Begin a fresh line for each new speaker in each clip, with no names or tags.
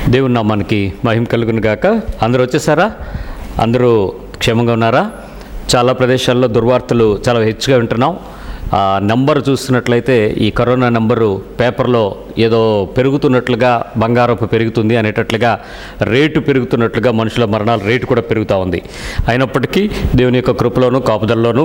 దేవుని నామానికి మహిమ కలుగును గాక అందరూ వచ్చేసారా అందరూ క్షేమంగా ఉన్నారా చాలా ప్రదేశాల్లో దుర్వార్తలు చాలా హెచ్చుగా వింటున్నాం ఆ నంబర్ చూస్తున్నట్లయితే ఈ కరోనా నంబరు పేపర్లో ఏదో పెరుగుతున్నట్లుగా బంగారపు పెరుగుతుంది అనేటట్లుగా రేటు పెరుగుతున్నట్లుగా మనుషుల మరణాల రేటు కూడా పెరుగుతూ ఉంది అయినప్పటికీ దేవుని యొక్క కృపలోను కాపుదల్లోనూ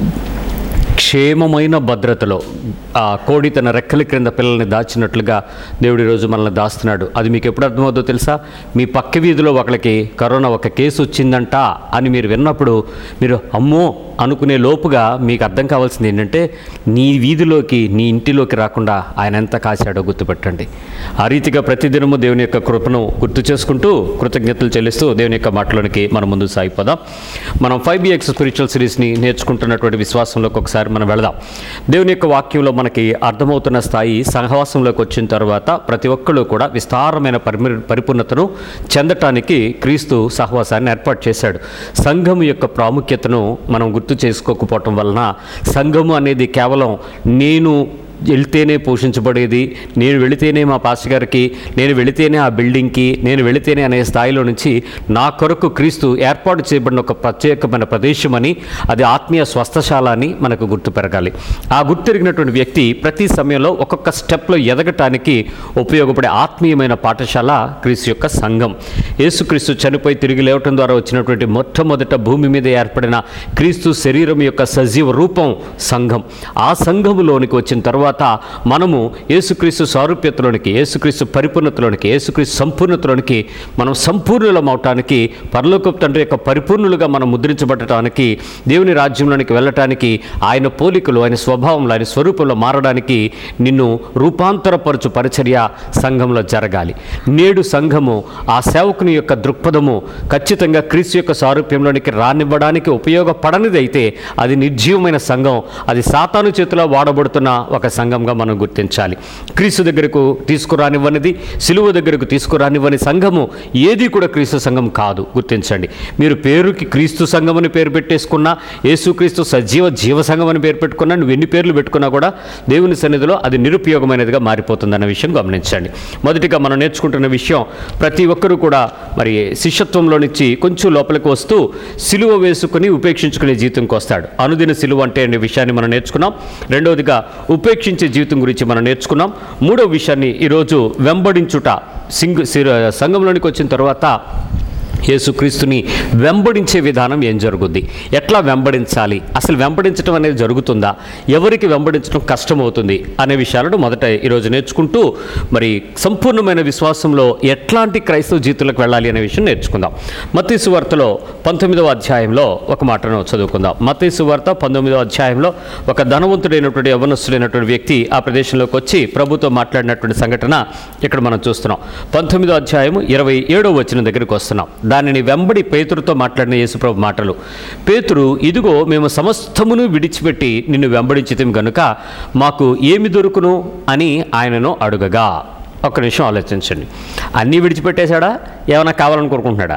క్షేమమైన భద్రతలో ఆ కోడి తన రెక్కల క్రింద పిల్లల్ని దాచినట్లుగా దేవుడు ఈరోజు మనల్ని దాస్తున్నాడు అది మీకు ఎప్పుడు అర్థమవుతుందో తెలుసా మీ పక్క వీధిలో ఒకళ్ళకి కరోనా ఒక కేసు వచ్చిందంట అని మీరు విన్నప్పుడు మీరు అమ్మో అనుకునే లోపుగా మీకు అర్థం కావాల్సింది ఏంటంటే నీ వీధిలోకి నీ ఇంటిలోకి రాకుండా ఆయన ఎంత కాశాడో గుర్తుపెట్టండి ఆ రీతిగా ప్రతిదినము దేవుని యొక్క కృపను గుర్తు చేసుకుంటూ కృతజ్ఞతలు చెల్లిస్తూ దేవుని యొక్క మాటలోనికి మనం ముందు సాగిపోదాం మనం ఫైవ్ బిఎక్స్ స్పిరిచువల్ సిరీస్ని నేర్చుకుంటున్నటువంటి విశ్వాసంలోకి ఒకసారి మనం వెళదాం దేవుని యొక్క వాక్యంలో మనకి అర్థమవుతున్న స్థాయి సహవాసంలోకి వచ్చిన తర్వాత ప్రతి ఒక్కళ్ళు కూడా విస్తారమైన పరిమి పరిపూర్ణతను చెందటానికి క్రీస్తు సహవాసాన్ని ఏర్పాటు చేశాడు సంఘం యొక్క ప్రాముఖ్యతను మనం గుర్తు చేసుకోకపోవటం వలన సంఘము అనేది కేవలం నేను వెళ్తేనే పోషించబడేది నేను వెళితేనే మా పాస్టర్ గారికి నేను వెళితేనే ఆ బిల్డింగ్కి నేను వెళితేనే అనే స్థాయిలో నుంచి నా కొరకు క్రీస్తు ఏర్పాటు చేయబడిన ఒక ప్రత్యేకమైన ప్రదేశం అని అది ఆత్మీయ స్వస్థశాల అని మనకు గుర్తు పెరగాలి ఆ గుర్తెరిగినటువంటి వ్యక్తి ప్రతి సమయంలో ఒక్కొక్క స్టెప్లో ఎదగటానికి ఉపయోగపడే ఆత్మీయమైన పాఠశాల క్రీస్తు యొక్క సంఘం యేసుక్రీస్తు చనిపోయి తిరిగి లేవటం ద్వారా వచ్చినటువంటి మొట్టమొదట భూమి మీద ఏర్పడిన క్రీస్తు శరీరం యొక్క సజీవ రూపం సంఘం ఆ సంఘములోనికి వచ్చిన తర్వాత మనము యేసుక్రీస్తు సారూప్యతలోనికి యేసుక్రీస్తు పరిపూర్ణతలోనికి యేసుక్రీస్తు సంపూర్ణతలోనికి మనం సంపూర్ణులం అవటానికి పరలోక తండ్రి యొక్క పరిపూర్ణులుగా మనం ముద్రించబడటానికి దేవుని రాజ్యంలోనికి వెళ్ళటానికి ఆయన పోలికలు ఆయన స్వభావంలో ఆయన స్వరూపంలో మారడానికి నిన్ను రూపాంతరపరచు పరిచర్య సంఘంలో జరగాలి నేడు సంఘము ఆ సేవకుని యొక్క దృక్పథము ఖచ్చితంగా క్రీస్తు యొక్క సారూప్యంలోనికి రానివ్వడానికి ఉపయోగపడనిది అయితే అది నిర్జీవమైన సంఘం అది సాతాను చేతిలో వాడబడుతున్న ఒక సంఘంగా మనం గుర్తించాలి క్రీస్తు దగ్గరకు తీసుకురానివ్వనిది సిలువ దగ్గరకు తీసుకురానివ్వని సంఘము ఏది కూడా క్రీస్తు సంఘం కాదు గుర్తించండి మీరు పేరుకి క్రీస్తు సంఘం అని పేరు పెట్టేసుకున్నా యేసుక్రీస్తు సజీవ జీవ సంఘం అని పేరు పెట్టుకున్నా నువ్వు ఎన్ని పేర్లు పెట్టుకున్నా కూడా దేవుని సన్నిధిలో అది నిరుపయోగమైనదిగా మారిపోతుందన్న విషయం గమనించండి మొదటిగా మనం నేర్చుకుంటున్న విషయం ప్రతి ఒక్కరూ కూడా మరి శిష్యత్వంలో నుంచి కొంచెం లోపలికి వస్తూ సిలువ వేసుకుని ఉపేక్షించుకునే జీవితంకి వస్తాడు అనుదిన సిలువ అంటే అనే విషయాన్ని మనం నేర్చుకున్నాం రెండవదిగా ఉపేక్షించే జీవితం గురించి మనం నేర్చుకున్నాం మూడవ విషయాన్ని ఈరోజు వెంబడించుట సింగ్ సిర- సంఘంలోనికి వచ్చిన తర్వాత యేసుక్రీస్తుని వెంబడించే విధానం ఏం జరుగుద్ది ఎట్లా వెంబడించాలి అసలు వెంబడించడం అనేది జరుగుతుందా ఎవరికి వెంబడించడం కష్టమవుతుంది అనే విషయాలను మొదట ఈరోజు నేర్చుకుంటూ మరి సంపూర్ణమైన విశ్వాసంలో ఎట్లాంటి క్రైస్తవ జీవితంలోకి వెళ్ళాలి అనే విషయం నేర్చుకుందాం మత్తీసు వార్తలో పంతొమ్మిదవ అధ్యాయంలో ఒక మాటను చదువుకుందాం మత్తీసు వార్త పంతొమ్మిదవ అధ్యాయంలో ఒక ధనవంతుడైనటువంటి యవనస్తుడైనటువంటి వ్యక్తి ఆ ప్రదేశంలోకి వచ్చి ప్రభుతో మాట్లాడినటువంటి సంఘటన ఇక్కడ మనం చూస్తున్నాం పంతొమ్మిదో అధ్యాయం ఇరవై ఏడో వచ్చిన దగ్గరికి వస్తున్నాం దానిని వెంబడి పేతురుతో మాట్లాడిన యేసుప్రభు మాటలు పేతురు ఇదిగో మేము సమస్తమును విడిచిపెట్టి నిన్ను వెంబడించితే గనుక మాకు ఏమి దొరుకును అని ఆయనను అడుగగా ఒక్క నిమిషం ఆలోచించండి అన్నీ విడిచిపెట్టేశాడా ఏమైనా కావాలని కోరుకుంటున్నాడా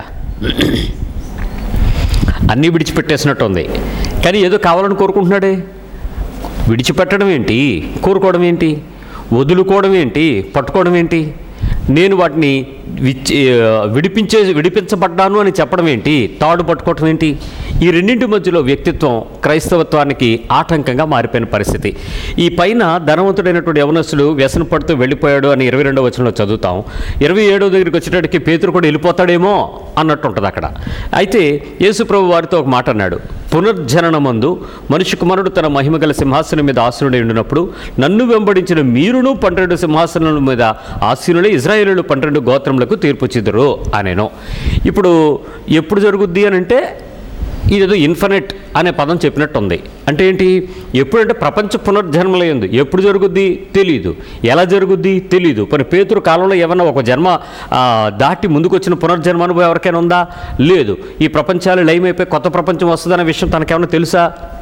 అన్నీ విడిచిపెట్టేసినట్టు ఉంది కానీ ఏదో కావాలని కోరుకుంటున్నాడే విడిచిపెట్టడం ఏంటి కోరుకోవడం ఏంటి వదులుకోవడం ఏంటి పట్టుకోవడం ఏంటి నేను వాటిని విచ్చి విడిపించే విడిపించబడ్డాను అని చెప్పడం ఏంటి తాడు పట్టుకోవటం ఏంటి ఈ రెండింటి మధ్యలో వ్యక్తిత్వం క్రైస్తవత్వానికి ఆటంకంగా మారిపోయిన పరిస్థితి ఈ పైన ధనవంతుడైనటువంటి యవనస్తుడు వ్యసన పడుతూ వెళ్ళిపోయాడు అని ఇరవై రెండో వచనంలో చదువుతాం ఇరవై ఏడో దగ్గరికి వచ్చేటప్పటికి పేతురు కూడా వెళ్ళిపోతాడేమో అన్నట్టు ఉంటుంది అక్కడ అయితే యేసుప్రభు వారితో ఒక మాట అన్నాడు పునర్జననమందు మనిషి కుమారుడు తన మహిమగల సింహాసనం మీద ఆసీనుడై ఉండినప్పుడు నన్ను వెంబడించిన మీరును పన్నెండు సింహాసనముల మీద ఆసీనులై ఇజ్రాయేలు పన్నెండు గోత్రములకు తీర్పు చిదురు అనేను ఇప్పుడు ఎప్పుడు జరుగుద్ది అని అంటే ఇదేదో ఇన్ఫినిట్ అనే పదం చెప్పినట్టు ఉంది అంటే ఏంటి ఎప్పుడంటే ప్రపంచ పునర్జన్మలయ్యింది ఎప్పుడు జరుగుద్ది తెలీదు ఎలా జరుగుద్ది తెలీదు మరి పేతురు కాలంలో ఏమన్నా ఒక జన్మ ఆ, దాటి ముందుకు వచ్చిన పునర్జన్మ అనుభవం ఎవరికైనా ఉందా లేదు ఈ ప్రపంచాలు లయమైపోయి కొత్త ప్రపంచం వస్తుందనే విషయం తనకేమైనా తెలుసా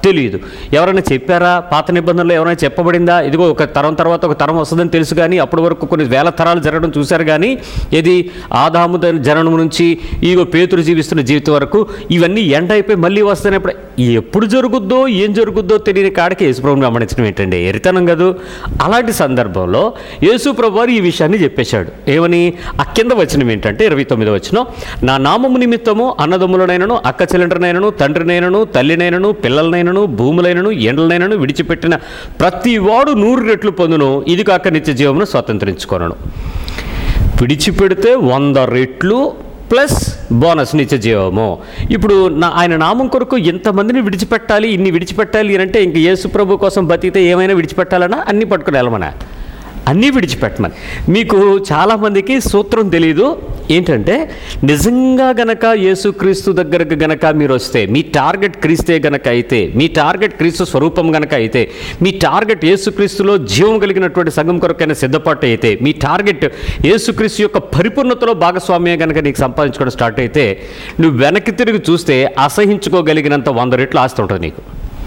తెలియదు ఎవరైనా చెప్పారా పాత నిబంధనలు ఎవరైనా చెప్పబడిందా ఇదిగో ఒక తరం తర్వాత ఒక తరం వస్తుందని తెలుసు కానీ అప్పటి వరకు కొన్ని వేల తరాలు జరగడం చూశారు కానీ ఇది ఆదాము ద- జననం నుంచి ఇగో పేతురు జీవిస్తున్న జీవితం వరకు ఇవన్నీ ఎండ అయిపోయి మళ్ళీ వస్తున్నప్పుడు ఎప్పుడు జరుగుద్దో ఏం జరుగుద్దో తెలియని కాడికి యేసుప్రభుని గమనించడం ఏంటండి ఎరితనం కదూ అలాంటి సందర్భంలో యేసుప్రభు వారు ఈ విషయాన్ని చెప్పేశాడు ఏమని ఆ కింద వచనం ఏంటంటే ఇరవై తొమ్మిది వచనం నా నామము నిమిత్తము అన్నదమ్ములనైనను అక్క చెల్లెండ్రనైనను తండ్రినైనను తల్లినైనను పిల్లలనైనను భూములైనను ఎండలనైనను విడిచిపెట్టిన ప్రతి వాడు నూరు రెట్లు పొందును ఇది కాక నిత్య జీవమును స్వతంత్రించుకొనను విడిచిపెడితే వంద రెట్లు ప్లస్ బోనస్ నిత్య జీవము ఇప్పుడు నా ఆయన నామం కొరకు ఎంతమందిని విడిచిపెట్టాలి ఇన్ని విడిచిపెట్టాలి అని అంటే ఇంక యేసు ప్రభు కోసం బతికితే ఏమైనా విడిచిపెట్టాలన్నా అన్ని పట్టుకుని వెళ్ళమనా అన్నీ విడిచిపెట్టమని మీకు చాలామందికి సూత్రం తెలియదు ఏంటంటే నిజంగా గనక యేసుక్రీస్తు దగ్గరకు గనక మీరు వస్తే మీ టార్గెట్ క్రీస్తే గనక అయితే మీ టార్గెట్ క్రీస్తు స్వరూపం గనక అయితే మీ టార్గెట్ యేసుక్రీస్తులో జీవం కలిగినటువంటి సంఘం కొరకైనా సిద్ధపాటు అయితే మీ టార్గెట్ యేసుక్రీస్తు యొక్క పరిపూర్ణతలో భాగస్వామ్యం గనక నీకు సంపాదించుకోవడం స్టార్ట్ అయితే నువ్వు వెనక్కి తిరిగి చూస్తే అసహించుకోగలిగినంత వంద రెట్లు ఆస్తి ఉంటుంది నీకు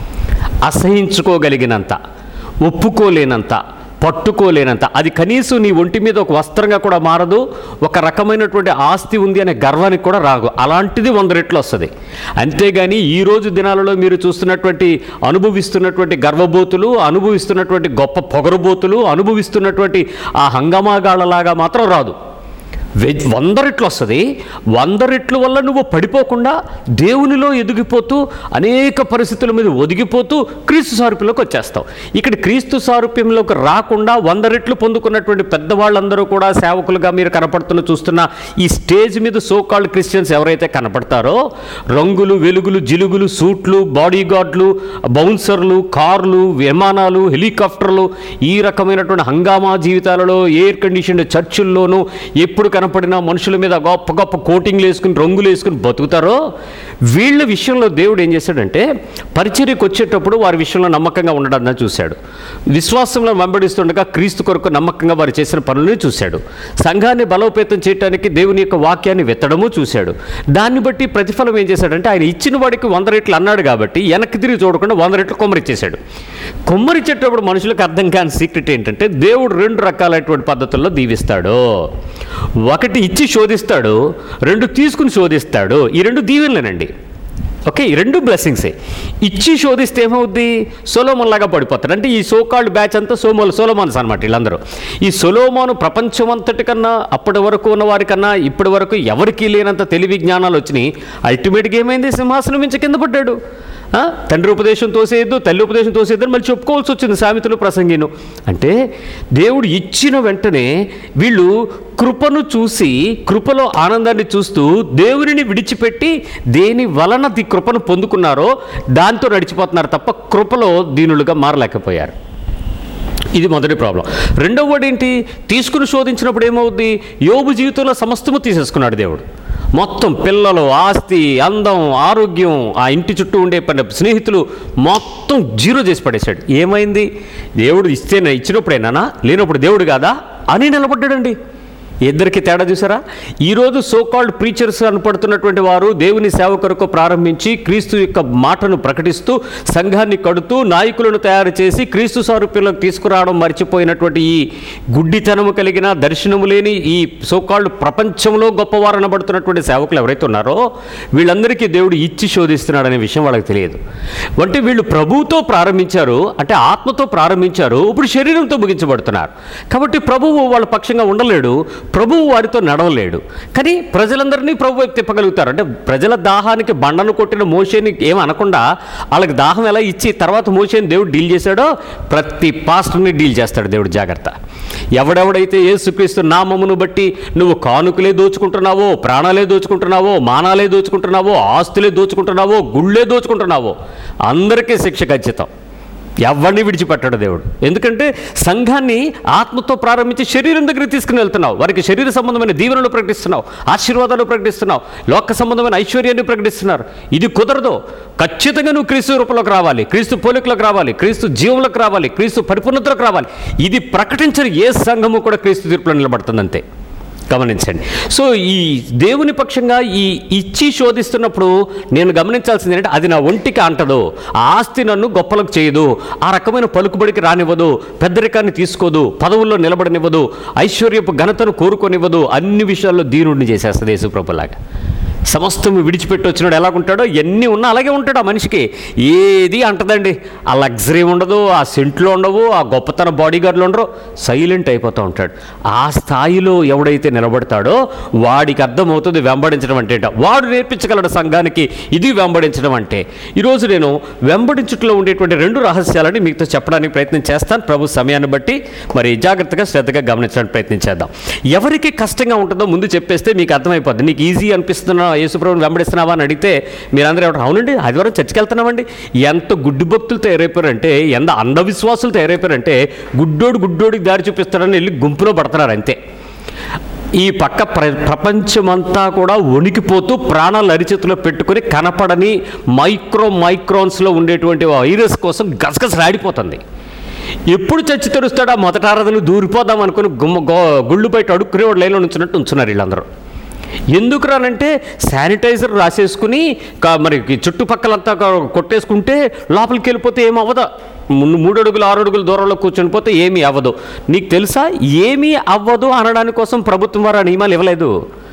అసహించుకోగలిగినంత ఒప్పుకోలేనంత పట్టుకోలేనంత అది కనీసం నీ ఒంటి మీద ఒక వస్త్రంగా కూడా మారదు ఒక రకమైనటువంటి ఆస్తి ఉంది అనే గర్వానికి కూడా రాదు అలాంటిది వంద రెట్లు వస్తుంది అంతేగాని ఈ రోజు దినాలలో మీరు చూస్తున్నటువంటి అనుభవిస్తున్నటువంటి గర్వబోతులు అనుభవిస్తున్నటువంటి గొప్ప పొగరుబోతులు అనుభవిస్తున్నటువంటి ఆ హంగమాగాళ్ళలాగా మాత్రం రాదు వెజ్ వంద రెట్లు వస్తుంది వంద రెట్ల వల్ల నువ్వు పడిపోకుండా దేవునిలో ఎదిగిపోతూ అనేక పరిస్థితుల మీద ఒదిగిపోతూ క్రీస్తు సారూప్యంలోకి వచ్చేస్తావు ఇక్కడ క్రీస్తు సారూప్యంలోకి రాకుండా వంద రెట్లు పొందుకున్నటువంటి పెద్దవాళ్ళందరూ కూడా సేవకులుగా మీరు కనపడుతున్న చూస్తున్న ఈ స్టేజ్ మీద సోకాల్డ్ క్రిస్టియన్స్ ఎవరైతే కనపడతారో రంగులు వెలుగులు జిలుగులు సూట్లు బాడీ గార్డులు బౌన్సర్లు కార్లు విమానాలు హెలికాప్టర్లు ఈ రకమైనటువంటి హంగామా జీవితాలలో ఎయిర్ కండిషన్ చర్చిల్లోనూ ఎప్పుడు కనపడినా మనుషుల మీద గొప్ప గొప్ప కోటింగ్లు వేసుకుని రంగులు వేసుకుని బతుకుతారో వీళ్ళ విషయంలో దేవుడు ఏం చేశాడంటే పరిచర్యకు వచ్చేటప్పుడు వారి విషయంలో నమ్మకంగా ఉండడాన్ని చూశాడు విశ్వాసంలో వెంబడిస్తుండగా క్రీస్తు కొరకు నమ్మకంగా వారు చేసిన పనులను చూశాడు సంఘాన్ని బలోపేతం చేయడానికి దేవుని యొక్క వాక్యాన్ని వెత్తడము చూశాడు దాన్ని బట్టి ప్రతిఫలం ఏం చేశాడంటే ఆయన ఇచ్చిన వాడికి వంద రెట్లు అన్నాడు కాబట్టి వెనక్కి తిరిగి చూడకుండా వంద రెట్లు కొమ్మరిచ్చేశాడు కొమ్మరిచ్చేటప్పుడు మనుషులకు అర్థం కాని సీక్రెట్ ఏంటంటే దేవుడు రెండు రకాలైనటువంటి పద్ధతుల్లో దీవిస్తాడు ఒకటి ఇచ్చి శోధిస్తాడు రెండు తీసుకుని శోధిస్తాడు ఈ రెండు దీవెనలేనండి ఓకే ఈ రెండు బ్లెస్సింగ్సే ఇచ్చి శోధిస్తే ఏమవుద్ది సొలోమన్ లాగా పడిపోతాడు అంటే ఈ సోకాల్డ్ బ్యాచ్ అంతా సోమోలు సోలోమాన్స్ అనమాట వీళ్ళందరూ ఈ సొలోమాను ప్రపంచం అంతటి కన్నా అప్పటి వరకు ఉన్న వారికన్నా ఇప్పటి వరకు ఎవరికీ లేనంత తెలివి జ్ఞానాలు వచ్చినాయి అల్టిమేట్గా ఏమైంది సింహాసనం నుంచి కింద పడ్డాడు ఆ? తండ్రి ఉపదేశం తోసేయద్దు తల్లి ఉపదేశం తోసేయద్దు అని మళ్ళీ చెప్పుకోవాల్సి వచ్చింది సామెతలు ప్రసంగిను అంటే దేవుడు ఇచ్చిన వెంటనే వీళ్ళు కృపను చూసి కృపలో ఆనందాన్ని చూస్తూ దేవునిని విడిచిపెట్టి దేని వలన ది కృపను పొందుకున్నారో దాంతో నడిచిపోతున్నారు తప్ప కృపలో దీనులుగా మారలేకపోయారు ఇది మొదటి ప్రాబ్లం రెండవ వాడు ఏంటి తీసుకుని శోధించినప్పుడు ఏమవుద్ది యోబు జీవితంలో సమస్తము తీసేసుకున్నాడు దేవుడు మొత్తం పిల్లలు ఆస్తి అందం ఆరోగ్యం ఆ ఇంటి చుట్టూ ఉండే పని స్నేహితులు మొత్తం జీరో చేసి పడేశాడు ఏమైంది దేవుడు ఇస్తేనే ఇచ్చినప్పుడేనా లేనప్పుడు దేవుడు కాదా అని నిలబడ్డాడండి ఇద్దరికి తేడా చూసారా ఈరోజు సోకాల్డ్ ప్రీచర్స్ అనపడుతున్నటువంటి వారు దేవుని సేవ కొరకు ప్రారంభించి క్రీస్తు యొక్క మాటను ప్రకటిస్తూ సంఘాన్ని కడుతూ నాయకులను తయారు చేసి క్రీస్తు సారూప్యంలోకి తీసుకురావడం మర్చిపోయినటువంటి ఈ గుడ్డితనము కలిగిన దర్శనము లేని ఈ సోకాల్డ్ ప్రపంచంలో గొప్పవారు అనబడుతున్నటువంటి సేవకులు ఎవరైతే ఉన్నారో వీళ్ళందరికీ దేవుడు ఇచ్చి శోధిస్తున్నాడనే విషయం వాళ్ళకి తెలియదు అంటే వీళ్ళు ప్రభువుతో ప్రారంభించారు అంటే ఆత్మతో ప్రారంభించారు ఇప్పుడు శరీరంతో ముగించబడుతున్నారు కాబట్టి ప్రభువు వాళ్ళ పక్షంగా ఉండలేడు ప్రభువు వారితో నడవలేడు కానీ ప్రజలందరినీ ప్రభు వైపు తిప్పగలుగుతారు అంటే ప్రజల దాహానికి బండను కొట్టిన మోషేని ఏం అనకుండా వాళ్ళకి దాహం ఎలా ఇచ్చి తర్వాత మోషేని దేవుడు డీల్ చేశాడో ప్రతి పాస్టర్ని డీల్ చేస్తాడు దేవుడు జాగ్రత్త ఎవడెవడైతే యేసుక్రీస్తు నామమును బట్టి నువ్వు కానుకలే దోచుకుంటున్నావో ప్రాణాలే దోచుకుంటున్నావో మానాలే దోచుకుంటున్నావో ఆస్తులే దోచుకుంటున్నావో గుళ్ళే దోచుకుంటున్నావో అందరికీ శిక్ష ఖచ్చితం ఎవరిని విడిచిపెట్టాడు దేవుడు ఎందుకంటే సంఘాన్ని ఆత్మతో ప్రారంభించి శరీరం దగ్గరికి తీసుకుని వెళ్తున్నావు వారికి శరీర సంబంధమైన దీవెనలు ప్రకటిస్తున్నావు ఆశీర్వాదాలు ప్రకటిస్తున్నావు లోక సంబంధమైన ఐశ్వర్యాన్ని ప్రకటిస్తున్నారు ఇది కుదరదు ఖచ్చితంగా నువ్వు క్రీస్తు రూపంలోకి రావాలి క్రీస్తు పోలికలోకి రావాలి క్రీస్తు జీవంలోకి రావాలి క్రీస్తు పరిపూర్ణతలోకి రావాలి ఇది ప్రకటించని ఏ సంఘము కూడా క్రీస్తు తీర్పులో నిలబడుతుంది అంతే గమనించండి సో ఈ దేవుని పక్షంగా ఈ ఇచ్చి శోధిస్తున్నప్పుడు నేను గమనించాల్సింది ఏంటంటే అది నా ఒంటికి అంటదు ఆ ఆస్తి నన్ను గొప్పలకు చేయదు ఆ రకమైన పలుకుబడికి రానివ్వదు పెద్దరికాన్ని తీసుకోదు పదవుల్లో నిలబడనివ్వదు ఐశ్వర్యపు ఘనతను కోరుకొనివ్వదు అన్ని విషయాల్లో దీనుడిని చేసేస్తుంది యేసుప్రభులాగా సమస్తం విడిచిపెట్టి వచ్చినాడు ఎలాగుంటాడో ఎన్ని ఉన్నా అలాగే ఉంటాడు ఆ మనిషికి ఏది అంటదండి ఆ లగ్జరీ ఉండదు ఆ సెంట్లో ఉండవు ఆ గొప్పతన బాడీ గార్డులు ఉండరు సైలెంట్ అయిపోతూ ఉంటాడు ఆ స్థాయిలో ఎవడైతే నిలబడతాడో వాడికి అర్థమవుతుంది వెంబడించడం అంటే ఏంటో. వాడు నేర్పించగలడు సంఘానికి ఇది వెంబడించడం అంటే ఈరోజు నేను వెంబడించుట్లో ఉండేటువంటి రెండు రహస్యాలని మీతో చెప్పడానికి ప్రయత్నం చేస్తాను ప్రభు సమయాన్ని బట్టి మరి జాగ్రత్తగా శ్రద్ధగా గమనించడానికి ప్రయత్నం చేద్దాం ఎవరికి కష్టంగా ఉంటుందో ముందు చెప్పేస్తే మీకు అర్థమైపోద్ది నీకు ఈజీ అనిపిస్తున్నా యేసుప్రభుని వెంబడిస్తున్నావా అని అడిగితే మీరందరూ ఏమంటారు అవునండి ఆదివారం చర్చికి వెళ్తున్నామండి ఎంత గుడ్డు భక్తులు తయారైపోయారంటే ఎంత అంధవిశ్వాసులు తయారైపోయారంటే గుడ్డోడు గుడ్డోడికి దారి చూపిస్తాడని వెళ్ళి గుంపులో పడుతున్నారు అంతే ఈ పక్క ప్ర ప్రపంచమంతా కూడా వణికిపోతూ ప్రాణాలు అరిచేతిలో పెట్టుకొని కనపడని మైక్రో మైక్రోన్స్లో ఉండేటువంటి వైరస్ కోసం గసగసలాడిపోతుంది ఎప్పుడు చచ్చి తెరుస్తాడో ఆ మొదట ఆరాధనలు దూరిపోదాం అనుకుని గుమ్మ గో గుళ్ళు బయట అడుక్కునేవాడు లైన్లో ఉంచున్నట్టు ఉంచున్నారు వీళ్ళందరూ ఎందుకు రానంటే శానిటైజర్ రాసేసుకుని కా- మరి ఈ చుట్టుపక్కలంతా కా- కొట్టేసుకుంటే లోపలికి వెళ్ళిపోతే ఏమవ్వదా మున్ను మూడు అడుగులు ఆరు అడుగుల దూరంలో కూర్చొని పోతే ఏమీ అవ్వదు నీకు తెలుసా ఏమీ అవ్వదు అనడానికి కోసం ప్రభుత్వం వారు ఆ నియమాలు ఇవ్వలేదు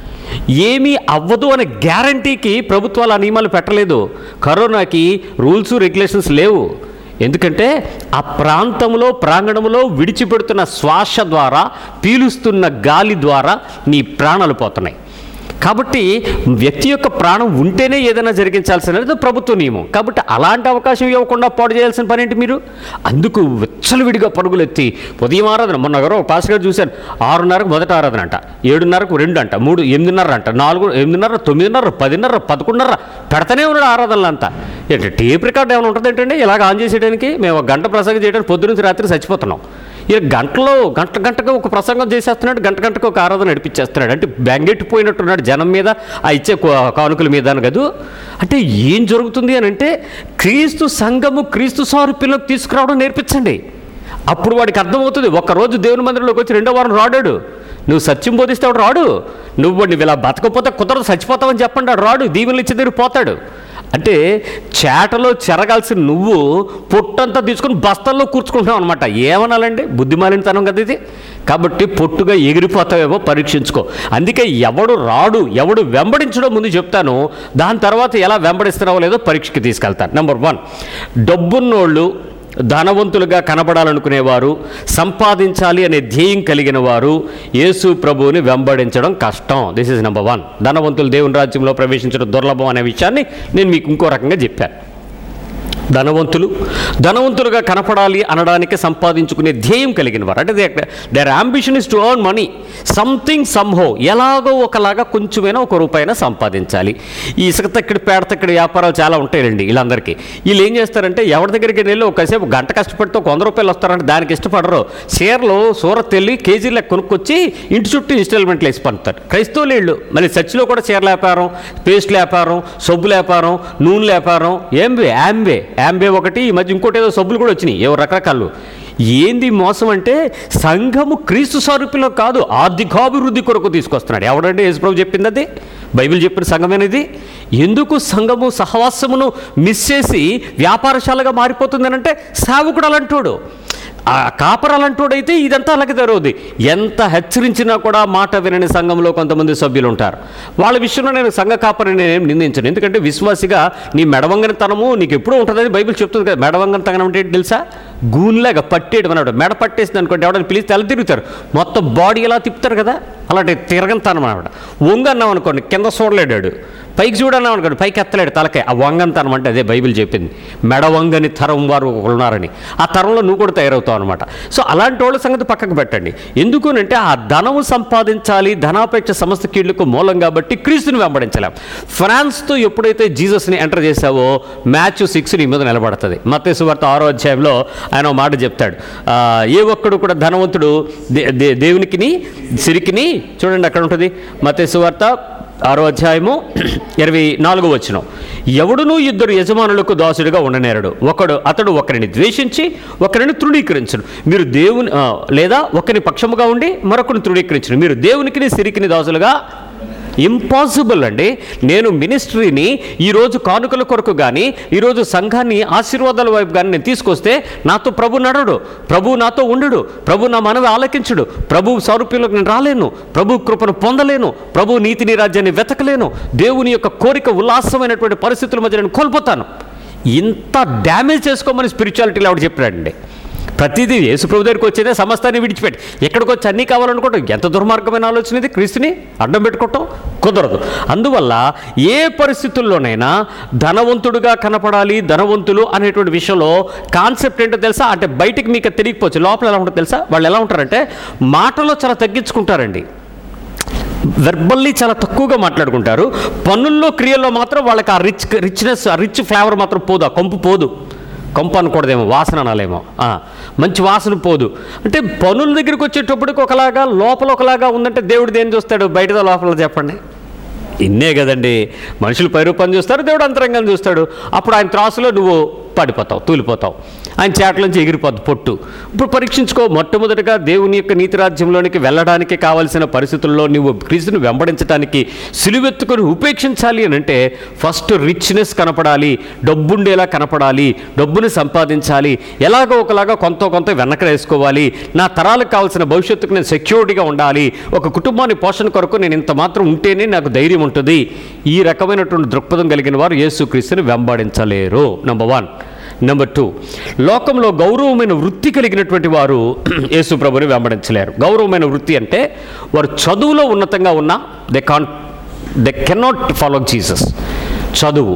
ఏమీ అవ్వదు అనే గ్యారంటీకి ప్రభుత్వాలు ఆ నియమాలు పెట్టలేదు కరోనాకి రూల్స్ రెగ్యులేషన్స్ లేవు ఎందుకంటే ఆ ప్రాంతంలో ప్రాంగణంలో విడిచిపెడుతున్న శ్వాస ద్వారా పీలుస్తున్న గాలి ద్వారా నీ ప్రాణాలు పోతున్నాయి కాబట్టి వ్యక్తి యొక్క ప్రాణం ఉంటేనే ఏదైనా జరిగించాల్సినది ప్రభుత్వ నియమం కాబట్టి అలాంటి అవకాశం ఇవ్వకుండా పాడు చేయాల్సిన పని ఏంటి మీరు అందుకు విచ్చలవిడిగా పరుగులు ఎత్తి ఉదయం ఆరాధన మొన్న ఎవరో ఒక పాస్ గారు చూశాను ఆరున్నరకు మొదట ఆరాధన అంట ఏడున్నరకు రెండు అంట మూడు ఎనిమిదిన్నర అంట నాలుగు ఎనిమిదిన్నర తొమ్మిదిన్నర పదిన్నర పదకొండున్నర పెడతానే ఉన్నాడు ఆరాధనలు అంతా ఏంటి టేప్ రికార్డ్ ఏమైనా ఉంటుంది ఏంటంటే ఇలాగ ఆన్ చేసేయడానికి మేము ఒక గంట ప్రసంగం చేయడానికి పొద్దు నుంచి రాత్రి చచ్చిపోతున్నాం ఇక గంటలో గంట గంటకు ఒక ప్రసంగం చేసేస్తున్నాడు గంట గంటకు ఒక ఆరాధన నడిపించేస్తున్నాడు అంటే బెంగెట్టిపోయినట్టున్నాడు జనం మీద ఆ ఇచ్చే కా- కానుకల మీద అని కదూ అంటే ఏం జరుగుతుంది అని అంటే క్రీస్తు సంఘము క్రీస్తు సారూప్యంలోకి తీసుకురావడం నేర్పించండి అప్పుడు వాడికి అర్థమవుతుంది ఒక్కరోజు దేవుని మందిరంలోకి వచ్చి రెండో వారం రాడాడు నువ్వు సత్యం బోధిస్తే వాడు రాడు నువ్వు నువ్వు ఇలా బతకపోతే కుదరదు చచ్చిపోతావని చెప్పండి వాడు రాడు దీవెనలు ఇచ్చే దగ్గర పోతాడు అంటే చేటలో చెరగాల్సిన నువ్వు పొట్టంతా తీసుకుని బస్తల్లో కూర్చుకుంటున్నావు అనమాట ఏమనాలండి బుద్ధిమాలినతనం కదా ఇది కాబట్టి పొట్టుగా ఎగిరిపోతావేమో పరీక్షించుకో అందుకే ఎవడు రాడు ఎవడు వెంబడించడం ముందు చెప్తాను దాని తర్వాత ఎలా వెంబడిస్తున్నావో లేదో పరీక్షకి తీసుకెళ్తాను నెంబర్ వన్ డబ్బున్నోళ్ళు ధనవంతులుగా కనబడాలనుకునేవారు సంపాదించాలి అనే ధ్యేయం కలిగిన వారు యేసు ప్రభువుని వెంబడించడం కష్టం దిస్ ఇస్ నెంబర్ వన్ ధనవంతులు దేవుని రాజ్యంలో ప్రవేశించడం దుర్లభం అనే విషయాన్ని నేను మీకు ఇంకో రకంగా చెప్పాను ధనవంతులు ధనవంతులుగా కనపడాలి అనడానికి సంపాదించుకునే ధ్యేయం కలిగిన వారు అంటే their ambition is to earn money something somehow ఎలాగో ఒకలాగా కొంచెమైనా ఒక రూపాయినా సంపాదించాలి ఈ ఇసుక తక్కడి పేడ తక్కడి వ్యాపారాలు చాలా ఉంటాయండి వీళ్ళందరికీ వీళ్ళు ఏం చేస్తారంటే ఎవరి దగ్గరికి వెళ్ళి ఒకసేపు గంట కష్టపడితే ఒక వంద రూపాయలు వస్తారంటే దానికి ఇష్టపడరు చీరలు సూరత్ వెళ్ళి కేజీలకు కొనుక్కొచ్చి ఇంటి చుట్టూ ఇన్స్టాల్మెంట్లు వేసి పంపుతారు క్రైస్తవులు వీళ్ళు మళ్ళీ చర్చిలో కూడా చీరల వ్యాపారం పేస్ట్ వ్యాపారం సబ్బుల వ్యాపారం నూనెల వ్యాపారం ఏంబే యాంబే యాంబే ఒకటి ఈ మధ్య ఇంకోటి ఏదో సబ్బులు కూడా వచ్చినాయి ఏవో రకరకాలు ఏంది మోసం అంటే సంఘము క్రీస్తు స్వరూపంలో కాదు ఆర్థికాభివృద్ధి కొరకు తీసుకొస్తున్నాడు ఎవడంటే యేసుప్రభు చెప్పింది అది బైబిల్ చెప్పిన సంఘమేనది ఎందుకు సంఘము సహవాసమును మిస్ చేసి వ్యాపారశాలగా మారిపోతుంది అంటే సేవకుడు అలాంటోడు ఆ కాపరాలంటోడైతే ఇదంతా అలాగే జరుగుద్ది ఎంత హెచ్చరించినా కూడా మాట వినని సంఘంలో కొంతమంది సభ్యులు ఉంటారు వాళ్ళ విషయంలో నేను సంఘ కాపరిని నేను నిందించను ఎందుకంటే విశ్వాసిగా నీ మెడవంగని తనము నీకు ఎప్పుడూ ఉంటుందని బైబిల్ చెప్తుంది కదా మెడవంగని తనం అంటే ఏంటి తెలుసా గూన్లాగా పట్టేయడం అన్నాడు మెడ పట్టేసింది అనుకోండి ఎవడని పిలిస్తే తల తిరుగుతారు మొత్తం బాడీ ఎలా తిప్పుతారు కదా అలాంటి తిరగంతనం అనమాట వంగన్నాం అనుకోండి కింద చూడలేడాడు పైకి చూడన్నాం అనుకోండి పైకి ఎత్తలేడు తలకాయ ఆ వంగంతనం అంటే అదే బైబిల్ చెప్పింది మెడ వంగని తరం వారు ఒకరు ఉన్నారని ఆ తరంలో నువ్వు కూడా తయారవుతావు అనమాట సో అలాంటి వాళ్ళ సంగతి పక్కకు పెట్టండి ఎందుకునంటే ఆ ధనము సంపాదించాలి ధనాపేక్ష సమస్త కీళ్లకు మూలం కాబట్టి క్రీస్తుని వెంబడించలేం ఫ్రాన్స్తో ఎప్పుడైతే జీసస్ని ఎంటర్ చేశావో మ్యాచ్ సిక్స్ నీ మీద నిలబడుతుంది మత్తేసు వార్త ఆరో అధ్యాయంలో ఆయన ఒక మాట చెప్తాడు ఆ, ఏ ఒక్కడు కూడా ధనవంతుడు దే- దే- దేవునికిని సిరికిని చూడండి అక్కడ ఉంటుంది మత్తేసు వార్త ఆరో అధ్యాయము ఇరవై నాలుగో వచ్చిన ఎవడునూ ఇద్దరు యజమానులకు దాసుడిగా ఉండనేరడు ఒకడు అతడు ఒకరిని ద్వేషించి ఒకరిని తృణీకరించను మీరు దేవుని ఆ, లేదా ఒకరిని పక్షముగా ఉండి మరొకరిని తృణీకరించను మీరు దేవునికిని సిరికిని దాసులుగా ఇంపాసిబుల్ అండి నేను మినిస్ట్రీని ఈరోజు కానుకల కొరకు కానీ ఈరోజు సంఘాన్ని ఆశీర్వాదాల వైపు కానీ నేను తీసుకొస్తే నాతో ప్రభు నడడు ప్రభు నాతో ఉండడు ప్రభు నా మనవి ఆలకించడు ప్రభు సారూప్యంలోకి నేను రాలేను ప్రభు కృపను పొందలేను ప్రభు నీతిని రాజ్యాన్ని వెతకలేను దేవుని యొక్క కోరిక ఉల్లాసమైనటువంటి పరిస్థితుల మధ్య నేను కోల్పోతాను ఇంత డ్యామేజ్ చేసుకోమని స్పిరిచువాలిటీలో ఆవిడ చెప్పాడండి ప్రతిదీ యేసుప్రభు దగ్గరికి వచ్చేదే సమస్తాన్ని విడిచిపెట్టి ఎక్కడికి వచ్చి అన్నీ కావాలనుకోవటం ఎంత దుర్మార్గమైన ఆలోచన ఇది క్రీస్తుని అడ్డం పెట్టుకోవటం కుదరదు అందువల్ల ఏ పరిస్థితుల్లోనైనా ధనవంతుడుగా కనపడాలి ధనవంతులు అనేటువంటి విషయంలో కాన్సెప్ట్ ఏంటో తెలుసా అంటే బయటికి మీకు అది తెలియకపోవచ్చు లోపల ఎలా ఉంటుందో తెలుసా వాళ్ళు ఎలా ఉంటారంటే మాటలో చాలా తగ్గించుకుంటారండి వెర్బల్లీ చాలా తక్కువగా మాట్లాడుకుంటారు పనుల్లో క్రియల్లో మాత్రం వాళ్ళకి ఆ రిచ్ రిచ్నెస్ ఆ రిచ్ ఫ్లేవర్ మాత్రం పోదు ఆ కొంపు పోదు కొంపు అనకూడదేమో వాసన అనాలేమో ఆ, మంచి వాసన పోదు అంటే పనుల దగ్గరికి వచ్చేటప్పటికి ఒకలాగా లోపల ఒకలాగా ఉందంటే దేవుడు దేని చూస్తాడు బయటదో లోపల చెప్పండి ఇన్నే కదండి మనుషులు పైరూపాన్ని చూస్తారు దేవుడు అంతరంగాన్ని చూస్తాడు అప్పుడు ఆయన త్రాసులో నువ్వు పడిపోతావు తూలిపోతావు ఆయన చేటలోంచి ఎగిరిపోద్దు పొట్టు ఇప్పుడు పరీక్షించుకో మొట్టమొదటిగా దేవుని యొక్క నీతి రాజ్యంలోనికి వెళ్ళడానికి కావాల్సిన పరిస్థితుల్లో నువ్వు క్రీస్తుని వెంబడించడానికి సిలువెత్తుకొని ఉపేక్షించాలి అని అంటే ఫస్ట్ రిచ్నెస్ కనపడాలి డబ్బుండేలా కనపడాలి డబ్బుని సంపాదించాలి ఎలాగో ఒకలాగా కొంత కొంత వెనక వేసుకోవాలి నా తరాలకు కావాల్సిన భవిష్యత్తుకు నేను సెక్యూరిటీగా ఉండాలి ఒక కుటుంబాన్ని పోషణ కొరకు నేను ఇంత మాత్రం ఉంటేనే నాకు ధైర్యం ఉంటుంది ఈ రకమైనటువంటి దృక్పథం కలిగిన వారు యేసుక్రీస్తుని వెంబడించలేరు నెంబర్ వన్ నెంబర్ టూ లోకంలో గౌరవమైన వృత్తి కలిగినటువంటి వారు యేసు ప్రభుని వెంబడించలేరు గౌరవమైన వృత్తి అంటే వారు చదువులో ఉన్నతంగా ఉన్నా they can they cannot follow Jesus చదువు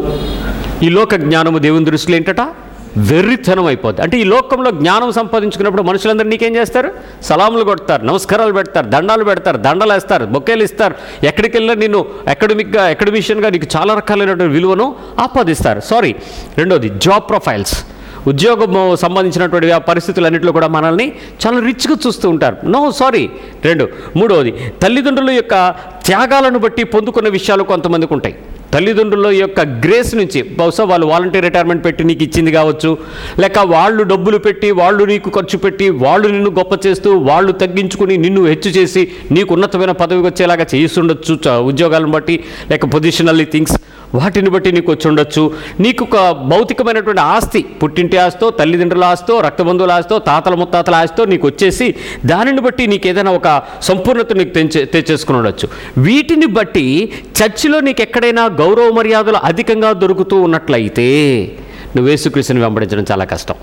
ఈ లోక జ్ఞానము దేవుని దృష్టిలో ఏంటట వెర్రితనం అయిపోద్ది అంటే ఈ లోకంలో జ్ఞానం సంపాదించుకున్నప్పుడు మనుషులందరూ నీకేం చేస్తారు సలాములు కొడతారు నమస్కారాలు పెడతారు దండాలు పెడతారు దండలు వేస్తారు బొకేలు ఇస్తారు ఎక్కడికి వెళ్ళినా నిన్ను అకాడమిక్గా అకాడమిషియన్గా నీకు చాలా రకాలైనటువంటి విలువను ఆపాదిస్తారు సారీ రెండోది జాబ్ ప్రొఫైల్స్ ఉద్యోగం సంబంధించినటువంటి ఆ పరిస్థితులన్నింటిలో కూడా మనల్ని చాలా రిచ్గా చూస్తూ ఉంటారు నో సారీ రెండు మూడవది తల్లిదండ్రుల యొక్క త్యాగాలను బట్టి పొందుకున్న విషయాలు కొంతమందికి ఉంటాయి తల్లిదండ్రుల యొక్క గ్రేస్ నుంచి బహుశా వాళ్ళు వాలంటీర్ రిటైర్మెంట్ పెట్టి నీకు ఇచ్చింది కావచ్చు లేక వాళ్ళు డబ్బులు పెట్టి వాళ్ళు నీకు ఖర్చు పెట్టి వాళ్ళు నిన్ను గొప్ప చేస్తూ వాళ్ళు తగ్గించుకుని నిన్ను హెచ్చు చేసి నీకు ఉన్నతమైన పదవికి వచ్చేలాగా చేయిస్తుండొచ్చు చ- ఉద్యోగాలను బట్టి లేక పొజిషనల్లీ థింగ్స్ వాటిని బట్టి నీకు వచ్చి ఉండొచ్చు నీకు ఒక భౌతికమైనటువంటి ఆస్తి పుట్టింటి ఆస్తో తల్లిదండ్రుల ఆస్తో రక్తబంధువుల ఆస్తో తాతల ముత్తాతల ఆస్తో నీకు వచ్చేసి దానిని బట్టి నీకు ఏదైనా ఒక సంపూర్ణత నీకు తెంచే తెచ్చేసుకుని ఉండొచ్చు వీటిని బట్టి చర్చిలో నీకు ఎక్కడైనా గౌరవ మర్యాదలు అధికంగా దొరుకుతూ ఉన్నట్లయితే నువ్వు యేసుక్రీస్తుని వెంబడించడం చాలా కష్టం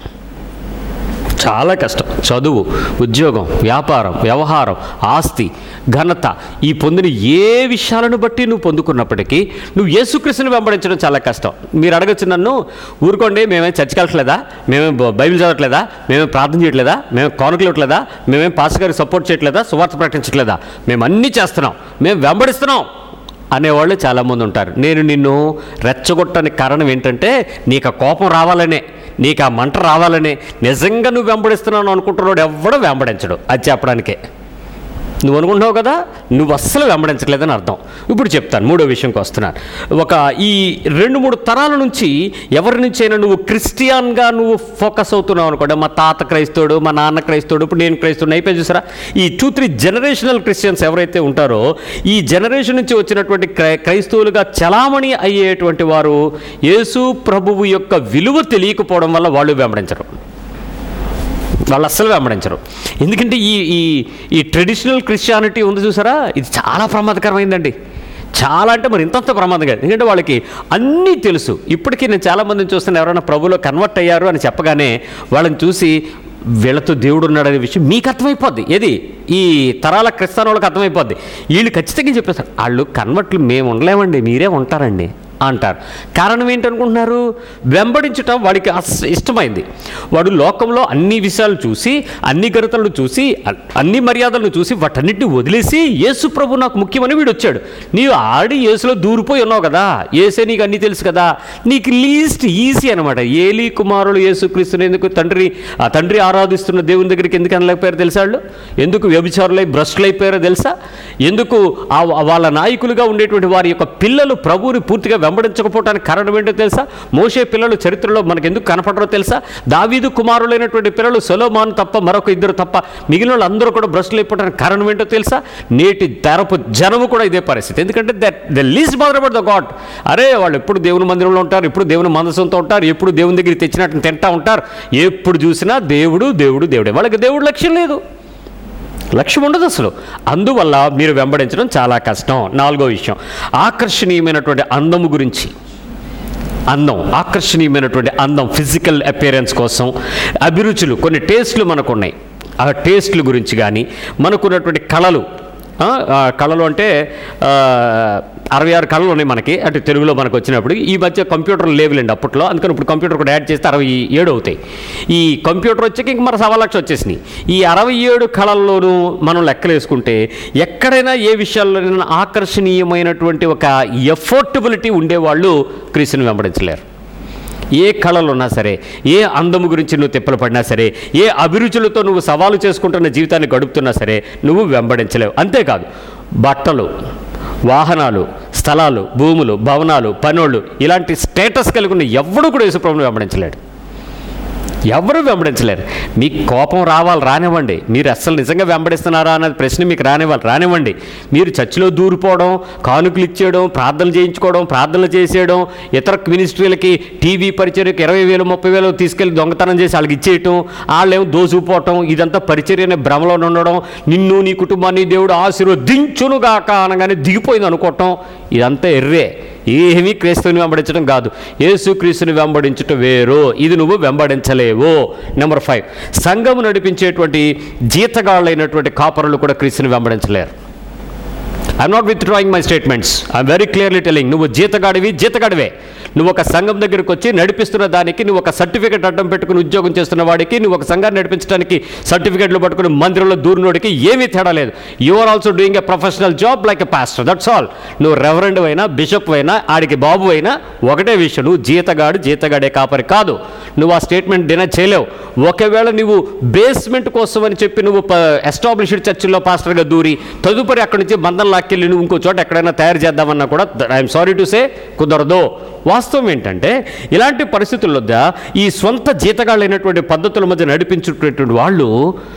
చాలా కష్టం చదువు ఉద్యోగం వ్యాపారం వ్యవహారం ఆస్తి ఘనత ఈ పొందిన ఏ విషయాలను బట్టి నువ్వు పొందుకున్నప్పటికీ నువ్వు యేసుక్రీస్తుని వెంబడించడం చాలా కష్టం మీరు అడగచ్చు నన్ను ఊరుకోండి మేమే చర్చికి వెళ్ళట్లేదా మేమే బ- బైబిల్ చదవట్లేదా మేమే ప్రార్థన చేయట్లేదా మేము కానుకలు ఇవ్వట్లేదా మేమేం పాస్ గారికి సపోర్ట్ చేయట్లేదా సువార్త ప్రకటించట్లేదా మేము అన్నీ చేస్తున్నాం మేము వెంబడిస్తున్నాం అనేవాళ్ళు చాలామంది ఉంటారు నేను నిన్ను రెచ్చగొట్టడానికి కారణం ఏంటంటే నీకు ఆ కోపం రావాలనే నీకు ఆ మంట రావాలనే నిజంగా నువ్వు వెంబడిస్తున్నావు అనుకుంటున్నాడు ఎవ్వడూ వెంబడించడు అది చెప్పడానికే నువ్వు అనుకుంటున్నావు కదా నువ్వు అస్సలు వెంబడించట్లేదని అర్థం ఇప్పుడు చెప్తాను మూడో విషయంకి వస్తున్నాను ఒక ఈ రెండు మూడు తరాల నుంచి ఎవరి నుంచైనా నువ్వు క్రిస్టియన్గా నువ్వు ఫోకస్ అవుతున్నావు అనుకోండి మా తాత క్రైస్తవుడు మా నాన్న క్రైస్తవుడు ఇప్పుడు నేను క్రైస్తవుడు అయిపోయి చూసారా ఈ టూ త్రీ జనరేషనల్ క్రిస్టియన్స్ ఎవరైతే ఉంటారో ఈ జనరేషన్ నుంచి వచ్చినటువంటి క్రై క్రైస్తవులుగా చలామణి అయ్యేటువంటి వారు యేసు ప్రభువు యొక్క విలువ తెలియకపోవడం వల్ల వాళ్ళు వెంబడించరు వాళ్ళు అస్సలు వెంబడించరు ఎందుకంటే ఈ ఈ ఈ ట్రెడిషనల్ క్రిస్టియానిటీ ఉంది చూసారా ఇది చాలా ప్రమాదకరమైందండి చాలా అంటే మరి ఇంతంత ప్రమాదం కాదు ఎందుకంటే వాళ్ళకి అన్నీ తెలుసు ఇప్పటికీ నేను చాలామందిని చూస్తాను ఎవరైనా ప్రభులో కన్వర్ట్ అయ్యారు అని చెప్పగానే వాళ్ళని చూసి వీళ్ళతో దేవుడు ఉన్నాడనే విషయం మీకు అర్థమైపోద్ది ఏది ఈ తరాల క్రిస్తాన్ వాళ్ళకి అర్థమైపోద్ది వీళ్ళు ఖచ్చితంగా చెప్పేస్తారు వాళ్ళు కన్వర్ట్లు మేము ఉండలేమండి మీరే ఉంటారండి అంటారు కారణం ఏంటనుకుంటున్నారు వెంబడించటం వాడికి అస్ ఇష్టమైంది వాడు లోకంలో అన్ని విషయాలు చూసి అన్ని ఘనతలను చూసి అ- అన్ని మర్యాదలను చూసి వాటన్నిటిని వదిలేసి యేసు ప్రభు నాకు ముఖ్యమని వీడు వచ్చాడు నీవు ఆడి యేసులో దూరిపోయి ఉన్నావు కదా ఏసే నీకు అన్నీ తెలుసు కదా నీకు లీస్ట్ ఈజీ అనమాట ఏలీ కుమారుడు యేసుక్రీస్తుని ఎందుకు తండ్రి ఆ తండ్రి ఆరాధిస్తున్న దేవుని దగ్గరికి ఎందుకు అనలేకపోయారు తెలుసా వాళ్ళు ఎందుకు వ్యభిచారులై భ్రష్టులు అయిపోయారో తెలుసా ఎందుకు ఆ వాళ్ళ నాయకులుగా ఉండేటువంటి వారి యొక్క పిల్లలు ప్రభువుని పూర్తిగా వెంబడించకపోవడానికి కారణం ఏంటో తెలుసా మోసే పిల్లలు చరిత్రలో మనకు ఎందుకు కనపడరో తెలుసా దావీదు కుమారులైనటువంటి పిల్లలు సొలోమాన్ తప్ప మరొక ఇద్దరు తప్ప మిగిలిన వాళ్ళు అందరూ కూడా భ్రష్టులు అయిపోవడానికి కారణం ఏంటో తెలుసా నేటి తరపు జనము కూడా ఇదే పరిస్థితి ఎందుకంటే that the least bothered the God అరే వాళ్ళు ఎప్పుడు దేవుని మందిరంలో ఉంటారు ఎప్పుడు దేవుని మనసంతో ఉంటారు ఎప్పుడు దేవుని దగ్గర తెచ్చినట్టు తింటా ఉంటారు ఎప్పుడు చూసినా దేవుడు దేవుడు దేవుడే వాళ్ళకి దేవుడు లక్ష్యం లేదు లక్ష్యం ఉండదు అసలు అందువల్ల మీరు వెంబడించడం చాలా కష్టం నాలుగో విషయం ఆకర్షణీయమైనటువంటి అందము గురించి అందం ఆకర్షణీయమైనటువంటి అందం ఫిజికల్ అపియరెన్స్ కోసం అభిరుచులు కొన్ని టేస్ట్లు మనకు ఉన్నాయి ఆ టేస్ట్ల గురించి కానీ మనకున్నటువంటి కళలు ఆ, ఆ, కళలు అంటే ఆ, అరవై ఆరు కళలు ఉన్నాయి మనకి అంటే తెలుగులో మనకు వచ్చినప్పుడు ఈ మధ్య కంప్యూటర్ లేవులేండి అప్పట్లో అందుకని ఇప్పుడు కంప్యూటర్ కూడా యాడ్ చేస్తే అరవై ఏడు అవుతాయి ఈ కంప్యూటర్ వచ్చాక ఇంక మన సవా లక్ష వచ్చేసినాయి ఈ అరవై ఏడు కళల్లోనూ మనం లెక్కలు వేసుకుంటే ఎక్కడైనా ఏ విషయాల్లోనైనా ఆకర్షణీయమైనటువంటి ఒక ఎఫోర్టబిలిటీ ఉండేవాళ్ళు క్రీస్తుని వెంబడించలేరు ఏ కళలు ఉన్నా సరే ఏ అందము గురించి నువ్వు తిప్పలు పడినా సరే ఏ అభిరుచులతో నువ్వు సవాలు చేసుకుంటున్న జీవితాన్ని గడుపుతున్నా సరే నువ్వు వెంబడించలేవు అంతేకాదు బట్టలు వాహనాలు స్థలాలు భూములు భవనాలు పనోళ్ళు ఇలాంటి స్టేటస్ కలిగి ఉన్న ఎవడు కూడా యేసుప్రభుని వెంబడించలేడు ఎవరు వెంబడించలేరు మీకు కోపం రావాలి రానివ్వండి మీరు అస్సలు నిజంగా వెంబడిస్తున్నారా అన్నది ప్రశ్న మీకు రానివ్వాలి రానివ్వండి మీరు చర్చిలో దూరిపోవడం కానుకలు ఇచ్చేయడం ప్రార్థనలు చేయించుకోవడం ప్రార్థనలు చేసేయడం ఇతర మినిస్ట్రీలకి టీవీ పరిచర్యకి ఇరవై వేలు ముప్పై వేలు తీసుకెళ్ళి దొంగతనం చేసి వాళ్ళకి ఇచ్చేయటం వాళ్ళేమో దోసుకుపోవటం ఇదంతా పరిచర్య అనే భ్రమలో ఉండడం నిన్ను నీ కుటుంబాన్ని దేవుడు ఆశీర్వదించునుగాక అనగానే దిగిపోయింది అనుకోవటం ఇదంతా ఎర్రే ఏమీ క్రీస్తుని వెంబడించడం కాదు యేసు క్రీస్తుని వెంబడించటం వేరు ఇది నువ్వు వెంబడించలేవు నెంబర్ ఫైవ్ సంఘము నడిపించేటువంటి జీతగాళ్ళైనటువంటి కాపరులు కూడా క్రీస్తుని వెంబడించలేరు I'm not withdrawing my statements I'm very clearly telling నువ్వు జీతగాడివి జీతగాడివే నువ్వు ఒక సంఘం దగ్గరికి వచ్చి నడిపిస్తున్న దానికి నువ్వు ఒక సర్టిఫికేట్ అడ్డం పెట్టుకుని ఉద్యోగం చేస్తున్న వాడికి నువ్వు ఒక సంఘాన్ని నడిపించడానికి సర్టిఫికేట్లు పట్టుకుని మందిరంలో దూరినోడికి ఏమీ తేడా లేదు you are also doing a professional job like a pastor that's all నువ్వు రెవరెండ్ అయినా బిషప్ అయినా ఆడికి బాబు అయినా ఒకటే విషయం నువ్వు జీతగాడు జీతగాడే కాపరి కాదు నువ్వు ఆ స్టేట్మెంట్ డినై చేయలేవు ఒకవేళ నువ్వు బేస్మెంట్ కోసం అని చెప్పి నువ్వు ఎస్టాబ్లిష్డ్ చర్చిల్లో పాస్టర్గా దూరి తదుపరి అక్కడి నుంచి బంధం లాక్కెళ్ళి నువ్వు ఇంకో చోట ఎక్కడైనా తయారు చేద్దామన్నా కూడా ఐఎమ్ సారీ టు సే కుదరదు వాస్తవం ఏంటంటే ఇలాంటి పరిస్థితుల్లో ఈ సొంత జీతగాళ్ళైనటువంటి పద్ధతుల మధ్య నడిపించేటటువంటి వాళ్ళు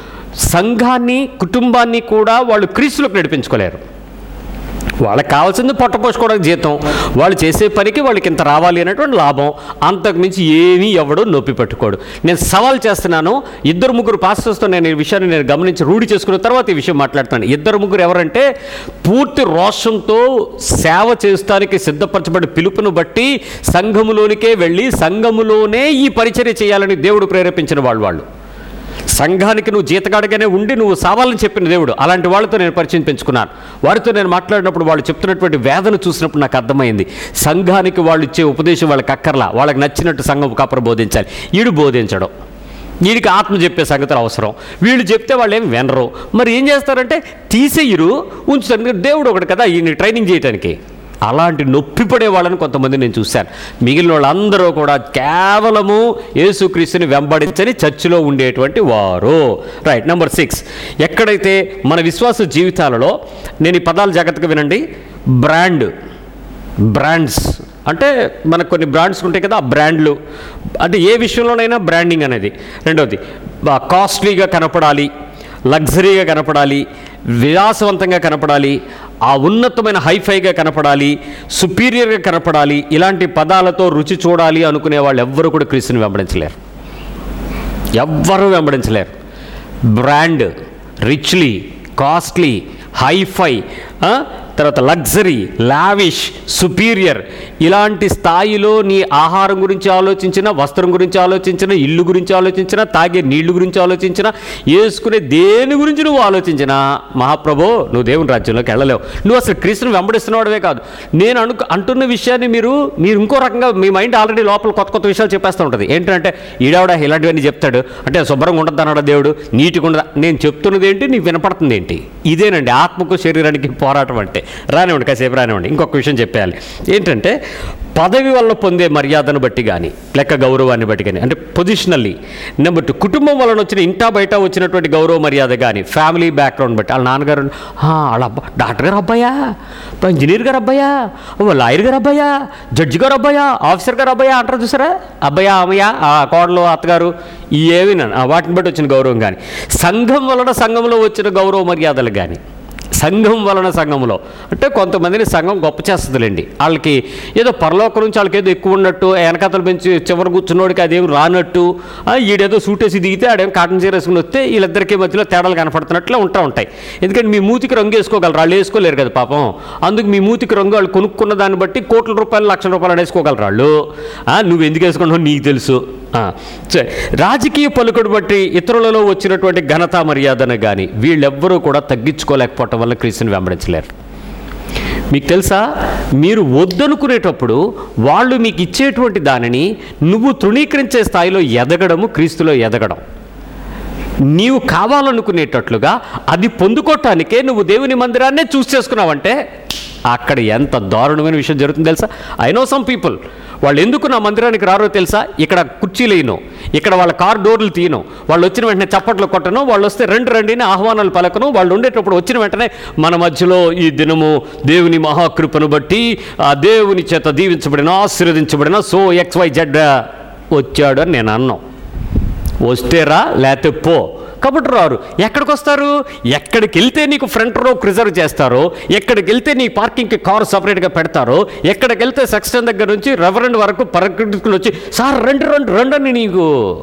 సంఘాన్ని కుటుంబాన్ని కూడా వాళ్ళు క్రీస్తులకు నడిపించుకోలేరు వాళ్ళకి కావాల్సింది పొట్ట పోసుకోవడానికి జీతం వాళ్ళు చేసే పనికి వాళ్ళకి ఇంత రావాలి అనేటువంటి లాభం అంతకు మించి ఏమీ ఎవడో నొప్పి పెట్టుకోడు నేను సవాల్ చేస్తున్నాను ఇద్దరు ముగ్గురు పాస్టర్స్తో నేను ఈ విషయాన్ని నేను గమనించి రూఢి చేసుకున్న తర్వాత ఈ విషయం మాట్లాడుతాను ఇద్దరు ముగ్గురు ఎవరంటే పూర్తి రోషంతో సేవ చేస్తానికి సిద్ధపరచబడి పిలుపును బట్టి సంఘములోనికే వెళ్ళి సంఘములోనే ఈ పరిచర్య చేయాలని దేవుడు ప్రేరేపించిన వాళ్ళు వాళ్ళు సంఘానికి నువ్వు జీతగాడిగానే ఉండి నువ్వు సావాలని చెప్పిన దేవుడు అలాంటి వాళ్ళతో నేను పరిచయం పెంచుకున్నాను వారితో నేను మాట్లాడినప్పుడు వాళ్ళు చెప్తున్నటువంటి వేదన చూసినప్పుడు నాకు అర్థమైంది సంఘానికి వాళ్ళు ఇచ్చే ఉపదేశం వాళ్ళకి అక్కర్లా వాళ్ళకి నచ్చినట్టు సంఘం కాపర బోధించాలి ఈడు బోధించడం వీడికి ఆత్మ చెప్పే సంగతులు అవసరం వీళ్ళు చెప్తే వాళ్ళు ఏం వినరు మరి ఏం చేస్తారంటే తీసేయరు ఉంచుతారు దేవుడు ఒకటి కదా ఈయన ట్రైనింగ్ చేయడానికి అలాంటి నొప్పి పడే వాళ్ళని కొంతమంది నేను చూశాను మిగిలిన వాళ్ళందరూ కూడా కేవలము యేసుక్రీస్తుని వెంబడించని చర్చిలో ఉండేటువంటి వారు రైట్ నెంబర్ సిక్స్ ఎక్కడైతే మన విశ్వాస జీవితాలలో నేను ఈ పదాలు జాగ్రత్తగా వినండి బ్రాండ్ బ్రాండ్స్ అంటే మనకు కొన్ని బ్రాండ్స్ ఉంటాయి కదా ఆ బ్రాండ్లు అంటే ఏ విషయంలోనైనా బ్రాండింగ్ అనేది రెండవది కాస్ట్లీగా కనపడాలి లగ్జరీగా కనపడాలి విలాసవంతంగా కనపడాలి ఆ ఉన్నతమైన హైఫైగా కనపడాలి సుపీరియర్గా కనపడాలి ఇలాంటి పదాలతో రుచి చూడాలి అనుకునే వాళ్ళు ఎవ్వరు కూడా క్రీస్తుని వెంబడించలేరు ఎవ్వరూ వెంబడించలేరు బ్రాండ్ రిచ్లీ కాస్ట్లీ హైఫై తర్వాత లగ్జరీ లావిష్ సుపీరియర్ ఇలాంటి స్థాయిలో నీ ఆహారం గురించి ఆలోచించిన వస్త్రం గురించి ఆలోచించిన ఇల్లు గురించి ఆలోచించిన తాగే నీళ్లు గురించి ఆలోచించిన వేసుకునే దేని గురించి నువ్వు ఆలోచించినా మహాప్రభో నువ్వు దేవుని రాజ్యంలోకి వెళ్ళలేవు నువ్వు అసలు క్రీస్తుని వెంబడిస్తున్నవాడవే కాదు నేను అను అంటున్న విషయాన్ని మీరు మీరు ఇంకో రకంగా మీ మైండ్ ఆల్రెడీ లోపల కొత్త కొత్త విషయాలు చెప్పేస్తూ ఉంటుంది ఏంటంటే ఈడావిడ ఇలాంటివన్నీ చెప్తాడు అంటే శుభ్రంగా ఉంటుంది అన్నాడు దేవుడు నీట్గా ఉండదు నేను చెప్తున్నది ఏంటి నీకు వినపడుతుంది ఏంటి ఇదేనండి ఆత్మకు శరీరానికి పోరాటం అంటే రానివ్వండి కాసేపు రానివ్వండి ఇంకొక విషయం చెప్పేయాలి ఏంటంటే పదవి వల్ల పొందే మర్యాదను బట్టి కానీ లెక్క గౌరవాన్ని బట్టి కానీ అంటే పొజిషనల్లీ నెంబర్ టూ కుటుంబం వలన వచ్చిన ఇంటా బయట వచ్చినటువంటి గౌరవ మర్యాద కానీ ఫ్యామిలీ బ్యాక్గ్రౌండ్ బట్టి వాళ్ళ నాన్నగారు "ఆ, వాళ్ళ అబ్బా డాక్టర్ గారు అబ్బాయా ఇంజనీర్ గారు అబ్బాయా ఓ లాయర్ గారు అబ్బాయా జడ్జి గారు అబ్బాయా ఆఫీసర్ గారు అబ్బాయా అంటారు చూసారా అబ్బాయా అమ్మయ్య ఆ కోడలు అత్తగారు ఈ ఏవి వాటిని బట్టి వచ్చిన గౌరవం కానీ సంఘం వలన సంఘంలో వచ్చిన గౌరవ మర్యాదలు కానీ సంఘం వలన సంఘంలో అంటే కొంతమందిని సంఘం గొప్ప చేస్తుందిలేండి వాళ్ళకి ఏదో పరలోకం నుంచి వాళ్ళకి ఏదో ఎక్కువ ఉన్నట్టు వెనకాతలు పెంచి చివరి కూర్చున్నోడికి అదేం రానట్టు ఆ, ఈడేదో సూట్ వేసి దిగితే ఆడేం కాటన్ చీర వేసుకుని వస్తే వీళ్ళిద్దరికి మధ్యలో తేడాలు కనపడుతున్నట్లు ఉంటా ఉంటాయి ఎందుకంటే మీ మూతికి రంగు వేసుకోగలరు వాళ్ళు వేసుకోలేరు కదా పాపం అందుకు మీ మూతికి రంగు వాళ్ళు కొనుక్కున్న దాన్ని బట్టి కోట్ల రూపాయలు లక్షల రూపాయలు వేసుకోగలరు వాళ్ళు ఆ, నువ్వు ఎందుకు వేసుకుంటావు నీకు తెలుసు ఆ, సరే. రాజకీయ పలుకుడు బట్టి ఇతరులలో వచ్చినటువంటి ఘనత మర్యాదను కానీ వీళ్ళెవ్వరూ కూడా తగ్గించుకోలేకపోవటం వల్ల క్రీస్తుని వెంబడించలేరు మీకు తెలుసా మీరు వద్దనుకునేటప్పుడు వాళ్ళు మీకు ఇచ్చేటువంటి దానిని నువ్వు తృణీకరించే స్థాయిలో ఎదగడము క్రీస్తులో ఎదగడం నీవు కావాలనుకునేటట్లుగా అది పొందుకోవటానికే నువ్వు దేవుని మందిరాన్నే చూస్ చేసుకున్నావంటే అక్కడ ఎంత దారుణమైన విషయం జరుగుతుంది తెలుసా ఐ నో సమ్ పీపుల్ వాళ్ళు ఎందుకు నా మందిరానికి రారో తెలుసా ఇక్కడ కుర్చీలు వేయను ఇక్కడ వాళ్ళ కార్ డోర్లు తీయను వాళ్ళు వచ్చిన వెంటనే చప్పట్లు కొట్టను వాళ్ళు వస్తే రెండు రెండిని ఆహ్వానాలు పలకను వాళ్ళు ఉండేటప్పుడు వచ్చిన వెంటనే మన మధ్యలో ఈ దినము దేవుని మహాకృపను బట్టి ఆ దేవుని చేత దీవించబడిన ఆశీర్వదించబడిన సో ఎక్స్ వై జెడ్ వచ్చాడు అని నేను అన్నాం వస్తే రా లేకపోతే పో కాబట్టి రారు ఎక్కడికి వస్తారు ఎక్కడికి వెళ్తే నీకు ఫ్రంట్ రో రిజర్వ్ చేస్తారో ఎక్కడికి వెళ్తే నీ పార్కింగ్కి కారు సపరేట్గా పెడతారో ఎక్కడికి వెళ్తే సెక్షన్ దగ్గర నుంచి రెవరెండ్ వరకు పరిగెట్టుకుని వచ్చి సార్ రండి రండి రండి అని నీకు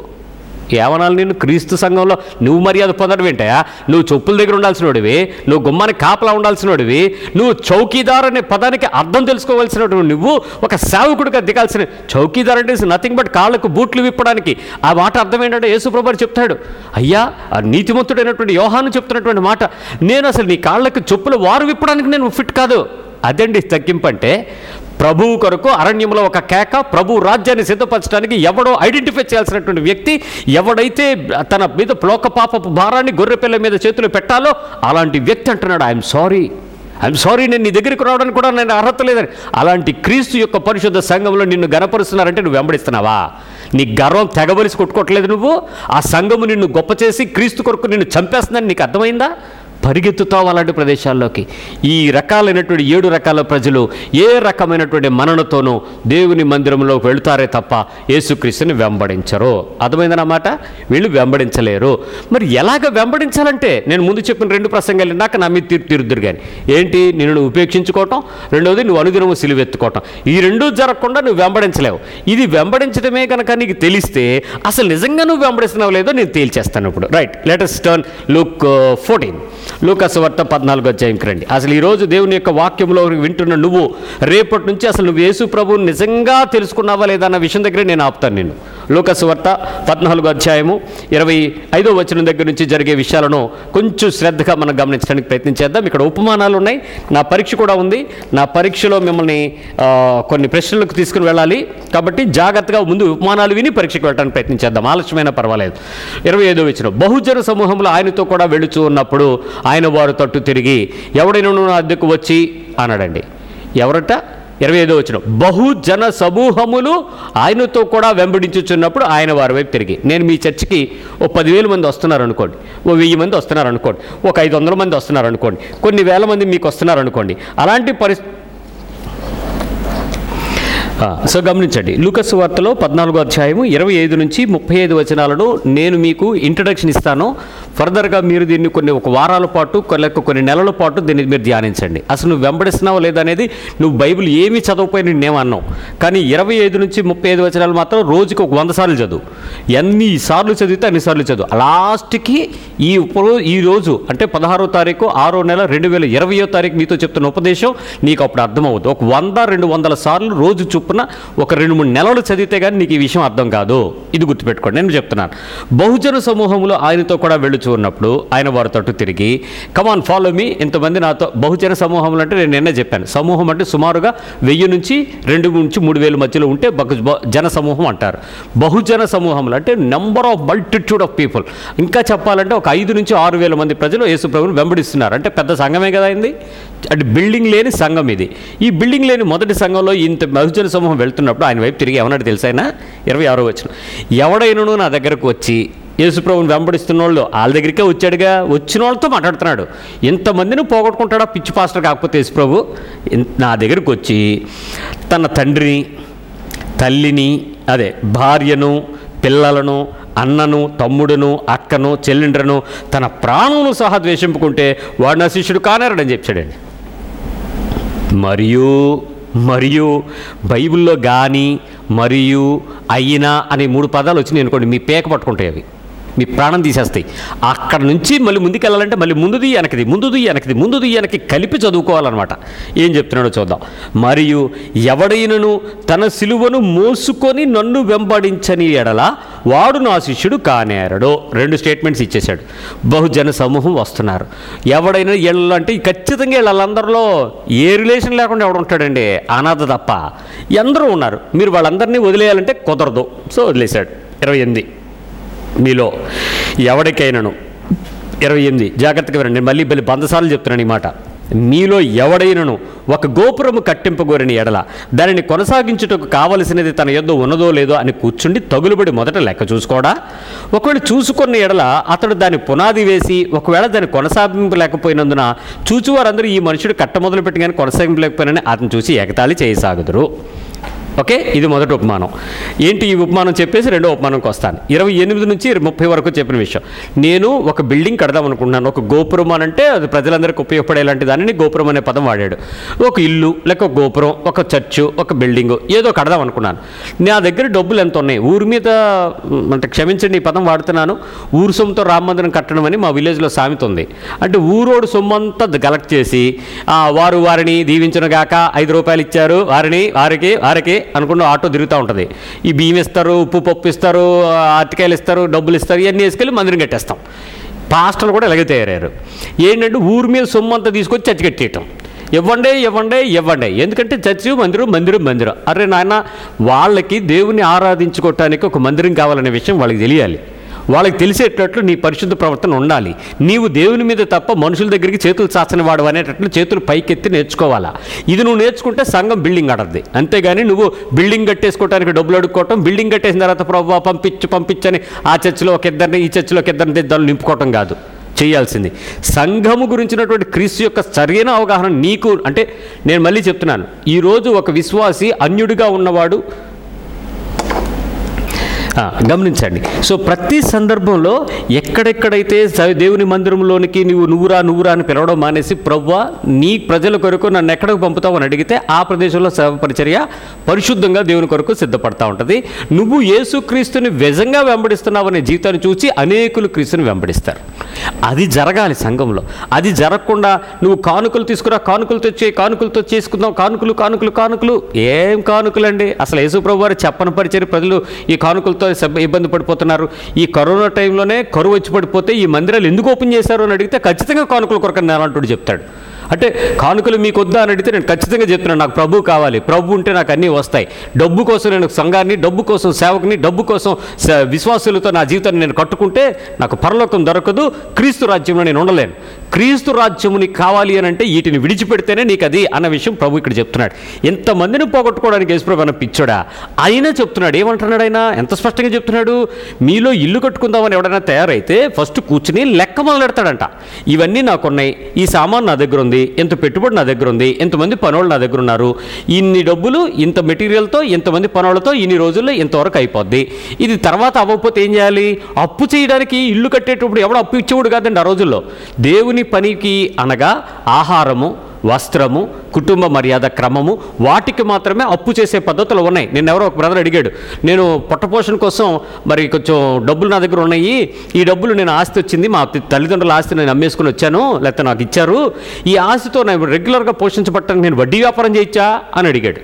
ఏమనాలి నేను క్రీస్తు సంఘంలో నువ్వు మర్యాద పొందడం ఏంటయా నువ్వు చెప్పుల దగ్గర ఉండాల్సిన వాడివి నువ్వు గుమ్మానికి కాపలా ఉండాల్సిన వాడివి నువ్వు చౌకీదార్ అనే పదానికి అర్థం తెలుసుకోవాల్సిన నువ్వు ఒక సేవకుడిగా దిగాల్సిన చౌకీదార్ అంటే నథింగ్ బట్ కాళ్ళకు బూట్లు విప్పడానికి ఆ మాట అర్థం ఏంటంటే యేసుప్రభు చెప్తాడు అయ్యా ఆ నీతిమంతుడైనటువంటి యోహాను చెప్తున్నటువంటి మాట నేను అసలు నీ కాళ్ళకు చెప్పులు వారు విప్పడానికి నేను ఫిట్ కాదు అదండి తగ్గింపు అంటే ప్రభువు కొరకు అరణ్యంలో ఒక కేక ప్రభు రాజ్యాన్ని సిద్ధపరచడానికి ఎవడో ఐడెంటిఫై చేయాల్సినటువంటి వ్యక్తి ఎవడైతే తన మీద ప్లోక పాపపు భారాన్ని గొర్రెపిల్ల మీద చేతులు పెట్టాలో అలాంటి వ్యక్తి అంటున్నాడు ఐఎమ్ సారీ ఐఎమ్ సారీ నేను నీ దగ్గరికి రావడానికి కూడా నేను అర్హత లేదని అలాంటి క్రీస్తు యొక్క పరిశుద్ధ సంఘంలో నిన్ను గనపరుస్తున్నారంటే నువ్వు వెంబడిస్తున్నావా నీ గర్వం తెగబలిసి కొట్టుకోవట్లేదు నువ్వు ఆ సంఘము నిన్ను గొప్ప చేసి క్రీస్తు కొరకు నిన్ను చంపేస్తుందని నీకు అర్థమైందా పరిగెత్తుతావు అలాంటి ప్రదేశాల్లోకి ఈ రకాలైనటువంటి ఏడు రకాల ప్రజలు ఏ రకమైనటువంటి మననతోనూ దేవుని మందిరంలోకి వెళుతారే తప్ప యేసుక్రీస్తుని వెంబడించరు అర్థమైందన్నమాట వీళ్ళు వెంబడించలేరు మరి ఎలాగ వెంబడించాలంటే నేను ముందు చెప్పిన రెండు ప్రసంగాలు ఇందాక నా మీద తీర్పు తీరుద్దురు కానీ ఏంటి నిన్ను నువ్వు ఉపేక్షించుకోవటం రెండవది నువ్వు అనుదినము సిలువెత్తుకోవటం ఈ రెండు జరగకుండా నువ్వు వెంబడించలేవు ఇది వెంబడించడమే కనుక నీకు తెలిస్తే అసలు నిజంగా నువ్వు వెంబడిస్తున్నావు లేదో నేను తేల్చేస్తాను ఇప్పుడు right let us turn Luke fourteen లూకస్ వార్త పద్నాలుగు అధ్యాయంకి రండి అసలు ఈరోజు దేవుని యొక్క వాక్యంలో వింటున్న నువ్వు రేపటి నుంచి అసలు నువ్వు యేసు ప్రభువుని నిజంగా తెలుసుకున్నావా లేదా అన్న విషయం దగ్గరే నేను ఆపుతాను నేను లూకస్ వార్త పద్నాలుగు అధ్యాయము ఇరవై ఐదో వచనం దగ్గర నుంచి జరిగే విషయాలను కొంచెం శ్రద్ధగా మనం గమనించడానికి ప్రయత్నం చేద్దాం ఇక్కడ ఉపమానాలు ఉన్నాయి నా పరీక్ష కూడా ఉంది నా పరీక్షలో మిమ్మల్ని ఆ, కొన్ని ప్రశ్నలకు తీసుకుని వెళ్ళాలి కాబట్టి జాగ్రత్తగా ముందు ఉపమానాలు విని పరీక్షకు వెళ్ళడానికి ప్రయత్నం చేద్దాం ఆలస్యమైన పర్వాలేదు ఇరవై ఐదో వచ్చిన బహుజన సమూహంలో ఆయనతో కూడా వెళుచూ ఉన్నప్పుడు ఆయన వారు తట్టు తిరిగి ఎవడైనా నా అద్దెకు వచ్చి అన్నాడండి ఎవరట ఇరవై ఐదో వచ్చిన బహుజన సమూహములు ఆయనతో కూడా వెంబడించుచున్నప్పుడు ఆయన వారి వైపు తిరిగి నేను మీ చర్చికి ఓ పదివేల మంది వస్తున్నారు అనుకోండి ఓ వెయ్యి మంది వస్తున్నారు అనుకోండి ఒక ఐదు వందల మంది వస్తున్నారు అనుకోండి కొన్ని వేల మంది మీకు వస్తున్నారు అనుకోండి అలాంటి పరిస్థితి ఆ, సో గమనించండి లూకస్ వార్తలో పద్నాలుగో అధ్యాయము ఇరవై ఐదు నుంచి ముప్పై ఐదు వచనాలను నేను మీకు ఇంట్రడక్షన్ ఇస్తాను ఫర్దర్గా మీరు దీన్ని కొన్ని ఒక వారాల పాటు కొ- లేక కొన్ని నెలల పాటు దీన్ని మీరు ధ్యానించండి అసలు నువ్వు వెంబడిస్తున్నావా లేదా అనేది నువ్వు బైబిల్ ఏమీ చదవకపోయి నేనేమన్నావు కానీ ఇరవై ఐదు నుంచి ముప్పై ఐదు వచనాలు మాత్రం రోజుకి ఒక వంద సార్లు చదువు ఎన్ని సార్లు చదివితే అన్ని సార్లు చదువు లాస్ట్కి ఈ ఉప ఈ రోజు అంటే పదహారో తారీఖు ఆరో నెల రెండు వేల ఇరవయో తారీఖు మీతో చెప్తున్న ఉపదేశం నీకు అప్పుడు అర్థమవుతుంది ఒక వంద రెండు వందల సార్లు రోజు చొప్పున ఒక రెండు మూడు నెలలు చదివితే కానీ నీకు ఈ విషయం అర్థం కాదు ఇది గుర్తుపెట్టుకోండి నేను చెప్తున్నాను బహుజన సమూహంలో ఆయనతో కూడా వెళ్ళుచూ ఉన్నప్పుడు ఆయన వారి తట్టు తిరిగి కమాన్ ఫాలో మీ ఇంతమంది నాతో బహుజన సమూహంలో అంటే నేను నిన్నే చెప్పాను సమూహం అంటే సుమారుగా వెయ్యి నుంచి రెండు నుంచి మూడు వేల మధ్యలో ఉంటే బహు బ- జన సమూహం అంటారు బహుజన సమూహంలో అంటే number of multitude of people ఇంకా చెప్పాలంటే ఒక ఐదు నుంచి ఆరు వేల మంది ప్రజలు యేసు ప్రభుని వెంబడిస్తున్నారు అంటే పెద్ద సంఘమే కదా అయింది అంటే బిల్డింగ్ లేని సంఘం ఇది ఈ బిల్డింగ్ లేని మొదటి సంఘంలో ఇంత బహుజన సమూహం వెళ్తున్నప్పుడు ఆయన వైపు తిరిగి ఏమన్నాడు తెలుసా ఆయన ఇరవై ఆరో వచ్చిన ఎవడైనను నా దగ్గరకు వచ్చి యేసుప్రభుని వెంబడిస్తున్న వాళ్ళు వాళ్ళ దగ్గరికే వచ్చాడుగా వచ్చిన వాళ్ళతో మాట్లాడుతున్నాడు ఎంతమందిని పోగొట్టుకుంటాడా పిచ్చి పాస్టర్ కాకపోతే యేసుప్రభు ఇన్- నా దగ్గరికి వచ్చి తన తండ్రిని తల్లిని అదే భార్యను పిల్లలను అన్నను తమ్ముడును అక్కను చెల్లిండ్రను తన ప్రాణమును సహా ద్వేషింపుకుంటే వాడు నా శిష్యుడు కానారడని చెప్పాడండి మరియు మరియు బైబిల్లో కానీ మరియు అయినా అనే మూడు పదాలు వచ్చినాయి అనుకోండి మీ పేక పట్టుకుంటాయి అవి మీ ప్రాణం తీసేస్తాయి అక్కడ నుంచి మళ్ళీ ముందుకు వెళ్ళాలంటే మళ్ళీ ముందుది వెనకది ముందుది వెనకది ముందుది వెనక్కి కలిపి చదువుకోవాలన్నమాట ఏం చెప్తున్నాడో చూద్దాం మరియు ఎవడైనను తన సిలువను మోసుకొని నన్ను వెంబడించని ఎడల వాడు నా శిష్యుడు కానేరడు రెండు స్టేట్మెంట్స్ ఇచ్చేశాడు బహుజన సమూహం వస్తున్నారు ఎవడైనా వెళ్ళాలంటే ఖచ్చితంగా వీళ్ళందరిలో ఏ రిలేషన్ లేకుండా ఎవడు ఉంటాడండి అనాథ తప్ప ఎందరూ ఉన్నారు మీరు వాళ్ళందరినీ వదిలేయాలంటే కుదరదు సో వదిలేశాడు ఇరవై ఎనిమిది మీలో ఎవరికైనాను ఇరవై ఎనిమిది జాగ్రత్తగా వినండి నేను మళ్ళీ మళ్ళీ బందసార్లు చెప్తున్నాను ఈ మాట మీలో ఎవడైనను ఒక గోపురము కట్టింపగోరని ఎడల దానిని కొనసాగించుటకు కావలసినది తన యొద్ద ఉన్నదో లేదో అని కూర్చుండి తగులుబడి మొదట లెక్క చూసుకోడా ఒకవేళ చూసుకున్న ఎడల అతడు దాని పునాది వేసి ఒకవేళ దాన్ని కొనసాగింపలేకపోయినందున చూచువారందరూ ఈ మనుషుడు కట్ట మొదలు పెట్టి కానీ కొనసాగింపలేకపోయినని అతను చూసి ఎగతాళి చేయసాగుదురు ఓకే ఇది మొదటి ఉపమానం ఏంటి ఈ ఉపమానం చెప్పేసి రెండో ఉపమానంకి వస్తాను ఇరవై ఎనిమిది నుంచి ముప్పై వరకు చెప్పిన విషయం నేను ఒక బిల్డింగ్ కడదాం అనుకుంటున్నాను ఒక గోపురం అని అంటే అది ప్రజలందరికీ ఉపయోగపడేలాంటి దానిని గోపురం అనే పదం వాడాడు ఒక ఇల్లు లేక ఒక గోపురం ఒక చర్చు ఒక బిల్డింగ్ ఏదో కడదాం అనుకున్నాను నా దగ్గర డబ్బులు ఎంత ఉన్నాయి ఊరి మీద మ్, అంటే క్షమించండి ఈ పదం వాడుతున్నాను ఊరు సొమ్ముతో రామ మందిరం కట్టడం అని మా విలేజ్లో సామెత ఉంది అంటే ఊరోడు సొమ్మంతా కలెక్ట్ చేసి ఆ, వారు వారిని దీవించునుగాక ఐదు రూపాయలు ఇచ్చారు వారిని వారికి వారికి అనుకున్న ఆటో తిరుగుతూ ఉంటుంది ఈ బియ్యం ఇస్తారు ఉప్పు పప్పు ఇస్తారు ఆ, అరటికాయలు ఇస్తారు డబ్బులు ఇస్తారు ఇవన్నీ వేసుకెళ్ళి మందిరం కట్టేస్తాం పాస్టర్లు కూడా ఇలాగే తయారయ్యారు ఏంటంటే ఊరి మీద సొమ్ము అంతా తీసుకొచ్చి చర్చి కట్టేయటం ఇవ్వండి ఇవ్వండి ఇవ్వండి ఎందుకంటే చర్చి మందిరం మందిరం మందిరం అరే నాయన వాళ్ళకి దేవుని ఆరాధించుకోవటానికి ఒక మందిరం కావాలనే విషయం వాళ్ళకి తెలియాలి వాళ్ళకి తెలిసేటట్లు నీ పరిశుద్ధ ప్రవర్తన ఉండాలి నీవు దేవుని మీద తప్ప మనుషుల దగ్గరికి చేతులు చాచని వాడు అనేటట్లు చేతులు పైకెత్తి నేర్చుకోవాలా ఇది నువ్వు నేర్చుకుంటే సంఘం బిల్డింగ్ ఆడద్ది అంతేగాని నువ్వు బిల్డింగ్ కట్టేసుకోవడానికి డబ్బులు అడుక్కోవటం బిల్డింగ్ కట్టేసిన తర్వాత ప్రభావ పంపించు పంపించని ఆ చర్చిలో ఒక ఇద్దరిని ఈ చర్చిలో ఒక ఇద్దరిని ఇద్దరు నింపుకోవటం కాదు చేయాల్సింది సంఘము గురించినటువంటి క్రీస్తు యొక్క సరైన అవగాహన నీకు అంటే నేను మళ్ళీ చెప్తున్నాను ఈరోజు ఒక విశ్వాసి అన్యుడిగా ఉన్నవాడు ఆ, గమనించండి సో ప్రతి సందర్భంలో ఎక్కడెక్కడైతే స- దేవుని మందిరంలోనికి నువ్వు నువ్వురా నువ్వురా అని పిలవడం మానేసి ప్రవ్వా నీ ప్రజల కొరకు నన్ను ఎక్కడికి పంపుతావు అని అడిగితే ఆ ప్రదేశంలో సేవ పరిచర్య పరిశుద్ధంగా దేవుని కొరకు సిద్ధపడతా ఉంటుంది నువ్వు యేసుక్రీస్తుని నిజంగా వెంబడిస్తున్నావు అనే జీవితాన్ని చూసి అనేకులు క్రీస్తుని వెంబడిస్తారు అది జరగాలి సంఘంలో అది జరగకుండా నువ్వు కానుకలు తీసుకురా కానుకలు తెచ్చే కానుకలతో చేసుకుందాం కానుకలు కానుకలు కానుకలు ఏం కానుకలండి అసలు యేసుప్రభు వారు చెప్పని పరిచయం ప్రజలు ఈ కానుకలతో సబ్- ఇబ్బంది పడిపోతున్నారు ఈ కరోనా టైంలోనే కరువు వచ్చి పడిపోతే ఈ మందిరాలు ఎందుకు ఓపెన్ చేశారు అని అడిగితే ఖచ్చితంగా కానుకల కొరకు నేలంటుడు చెప్తాడు అంటే కానుకలు మీకు వద్దా అని అడిగితే నేను ఖచ్చితంగా చెప్తున్నాను నాకు ప్రభు కావాలి ప్రభు ఉంటే నాకు అన్నీ వస్తాయి డబ్బు కోసం నేను సంఘాన్ని డబ్బు కోసం సేవకుని డబ్బు కోసం స- విశ్వాసులతో నా జీవితాన్ని నేను కట్టుకుంటే నాకు పరలోకం దొరకదు క్రీస్తు రాజ్యంలో నేను ఉండలేను క్రీస్తు రాజ్యము నీకు కావాలి అని అంటే వీటిని విడిచిపెడితేనే నీకు అది అన్న విషయం ప్రభు ఇక్కడ చెప్తున్నాడు ఎంతమందిని పోగొట్టుకోవడానికి యేసుప్రభు అన్న పిచ్చోడా అయినా చెప్తున్నాడు ఏమంటున్నాడు ఆయన ఎంత స్పష్టంగా చెప్తున్నాడు మీలో ఇల్లు కట్టుకుందామని ఎవడైనా తయారైతే ఫస్ట్ కూర్చుని లెక్క మొదలెడతాడంట ఇవన్నీ నాకున్నాయి ఈ సామాన్ నా దగ్గర ఉంది ఉంది ఇంత పెట్టుబడి నా దగ్గర ఉంది ఇంతమంది పనోళ్ళు నా దగ్గర ఉన్నారు ఇన్ని డబ్బులు ఇంత మెటీరియల్తో ఇంతమంది పనోళ్ళతో ఇన్ని రోజుల్లో ఇంతవరకు అయిపోద్ది ఇది తర్వాత అవ్వకపోతే ఏం చేయాలి అప్పు చేయడానికి ఇల్లు కట్టేటప్పుడు ఎవడో అప్పు ఇచ్చేవాడు కాదండి ఆ రోజుల్లో దేవుని పనికి అనగా ఆహారము వస్త్రము కుటుంబ మర్యాద క్రమము వాటికి మాత్రమే అప్పు చేసే పద్ధతులు ఉన్నాయి నేను ఎవరో ఒక బ్రదర్ అడిగాడు నేను పొట్టపోషణ కోసం మరి కొంచెం డబ్బులు నా దగ్గర ఉన్నాయి ఈ డబ్బులు నేను ఆస్తి వచ్చింది మా తల్లిదండ్రుల ఆస్తి నేను అమ్మేసుకుని వచ్చాను లేకపోతే నాకు ఇచ్చారు ఈ ఆస్తితో నేను రెగ్యులర్గా పోషించబట్టడానికి నేను వడ్డీ వ్యాపారం చేయొచ్చా అని అడిగాడు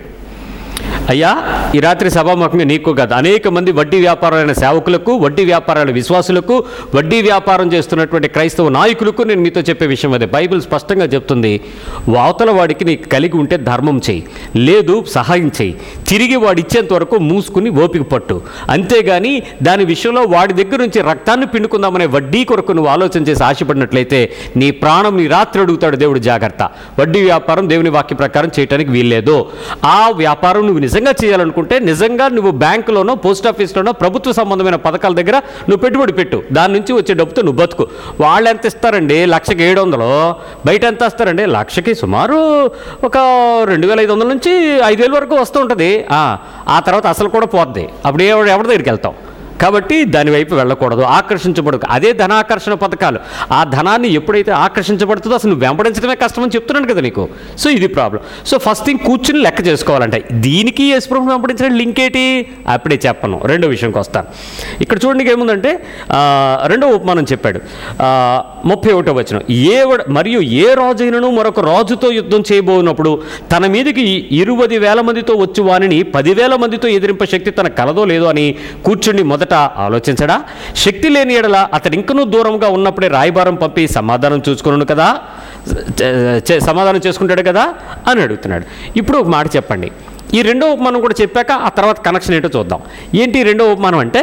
అయ్యా ఈ రాత్రి సభాముఖంగా నీకు కాదు అనేక మంది వడ్డీ వ్యాపారాలైన సేవకులకు వడ్డీ వ్యాపారాల విశ్వాసులకు వడ్డీ వ్యాపారం చేస్తున్నటువంటి క్రైస్తవ నాయకులకు నేను మీతో చెప్పే విషయం అదే బైబిల్ స్పష్టంగా చెప్తుంది అవతల వాడికి నీకు కలిగి ఉంటే ధర్మం చేయి లేదు సహాయం చేయి తిరిగి వాడు ఇచ్చేంత వరకు మూసుకుని ఓపిక పట్టు అంతేగాని దాని విషయంలో వాడి దగ్గర నుంచి రక్తాన్ని పిండుకుందామనే వడ్డీ కొరకు నువ్వు ఆలోచన చేసి ఆశపడినట్లయితే నీ ప్రాణం నీ రాత్రి అడుగుతాడు దేవుడు జాగ్రత్త వడ్డీ వ్యాపారం దేవుని వాక్య ప్రకారం చేయడానికి వీల్లేదు ఆ వ్యాపారం నువ్వు నిజంగా చేయాలనుకుంటే నిజంగా నువ్వు బ్యాంకులోనో పోస్ట్ ఆఫీస్లోనో ప్రభుత్వ సంబంధమైన పథకాల దగ్గర నువ్వు పెట్టుబడి పెట్టు దాని నుంచి వచ్చే డబ్బుతో నువ్వు బతుకు వాళ్ళు ఎంత ఇస్తారండి లక్షకి ఏడు వందలు బయట ఎంత ఇస్తారండి లక్షకి సుమారు ఒక రెండు వేల ఐదు వందల నుంచి ఐదు వేల వరకు వస్తూ ఉంటుంది ఆ, ఆ తర్వాత అసలు కూడా పోద్ది అప్పుడు ఏ ఎవరి దగ్గరికి వెళ్తాం కాబట్టి దాని వైపు వెళ్ళకూడదు ఆకర్షించబడదు అదే ధనాకర్షణ పథకాలు ఆ ధనాన్ని ఎప్పుడైతే ఆకర్షించబడుతుందో అసలు నువ్వు వెంబడించడమే కష్టమని చెప్తున్నాను కదా నీకు సో ఇది ప్రాబ్లం సో ఫస్ట్ థింగ్ కూర్చుని లెక్క చేసుకోవాలంటే దీనికి యశ్వ్రభు వెంబడించిన లింక్ ఏంటి అప్పుడే చెప్పను రెండో విషయంకి వస్తాను ఇక్కడ చూడండి ఏముందంటే ఆ, రెండో ఉపమానం చెప్పాడు ఆ, ముప్పై ఒకటో వచ్చిన ఏ వడ- మరియు ఏ రాజైనను మరొక రాజుతో యుద్ధం చేయబోనప్పుడు తన మీదకి ఇరువది వేల మందితో వచ్చి వానిని పదివేల మందితో ఎదిరింప శక్తి తన కలదో లేదో అని కూర్చుని మొదట ఆలోచించడా శక్తి లేని ఎడల అతడు ఇంకనూ దూరంగా ఉన్నప్పుడే రాయబారం పంపి సమాధానం చూసుకున్నాను కదా చే- చే- సమాధానం చేసుకుంటాడు కదా అని అడుగుతున్నాడు ఇప్పుడు ఒక మాట చెప్పండి ఈ రెండో ఉపమానం కూడా చెప్పాక ఆ తర్వాత కనెక్షన్ ఏంటో చూద్దాం ఏంటి ఈ రెండో ఉపమానం అంటే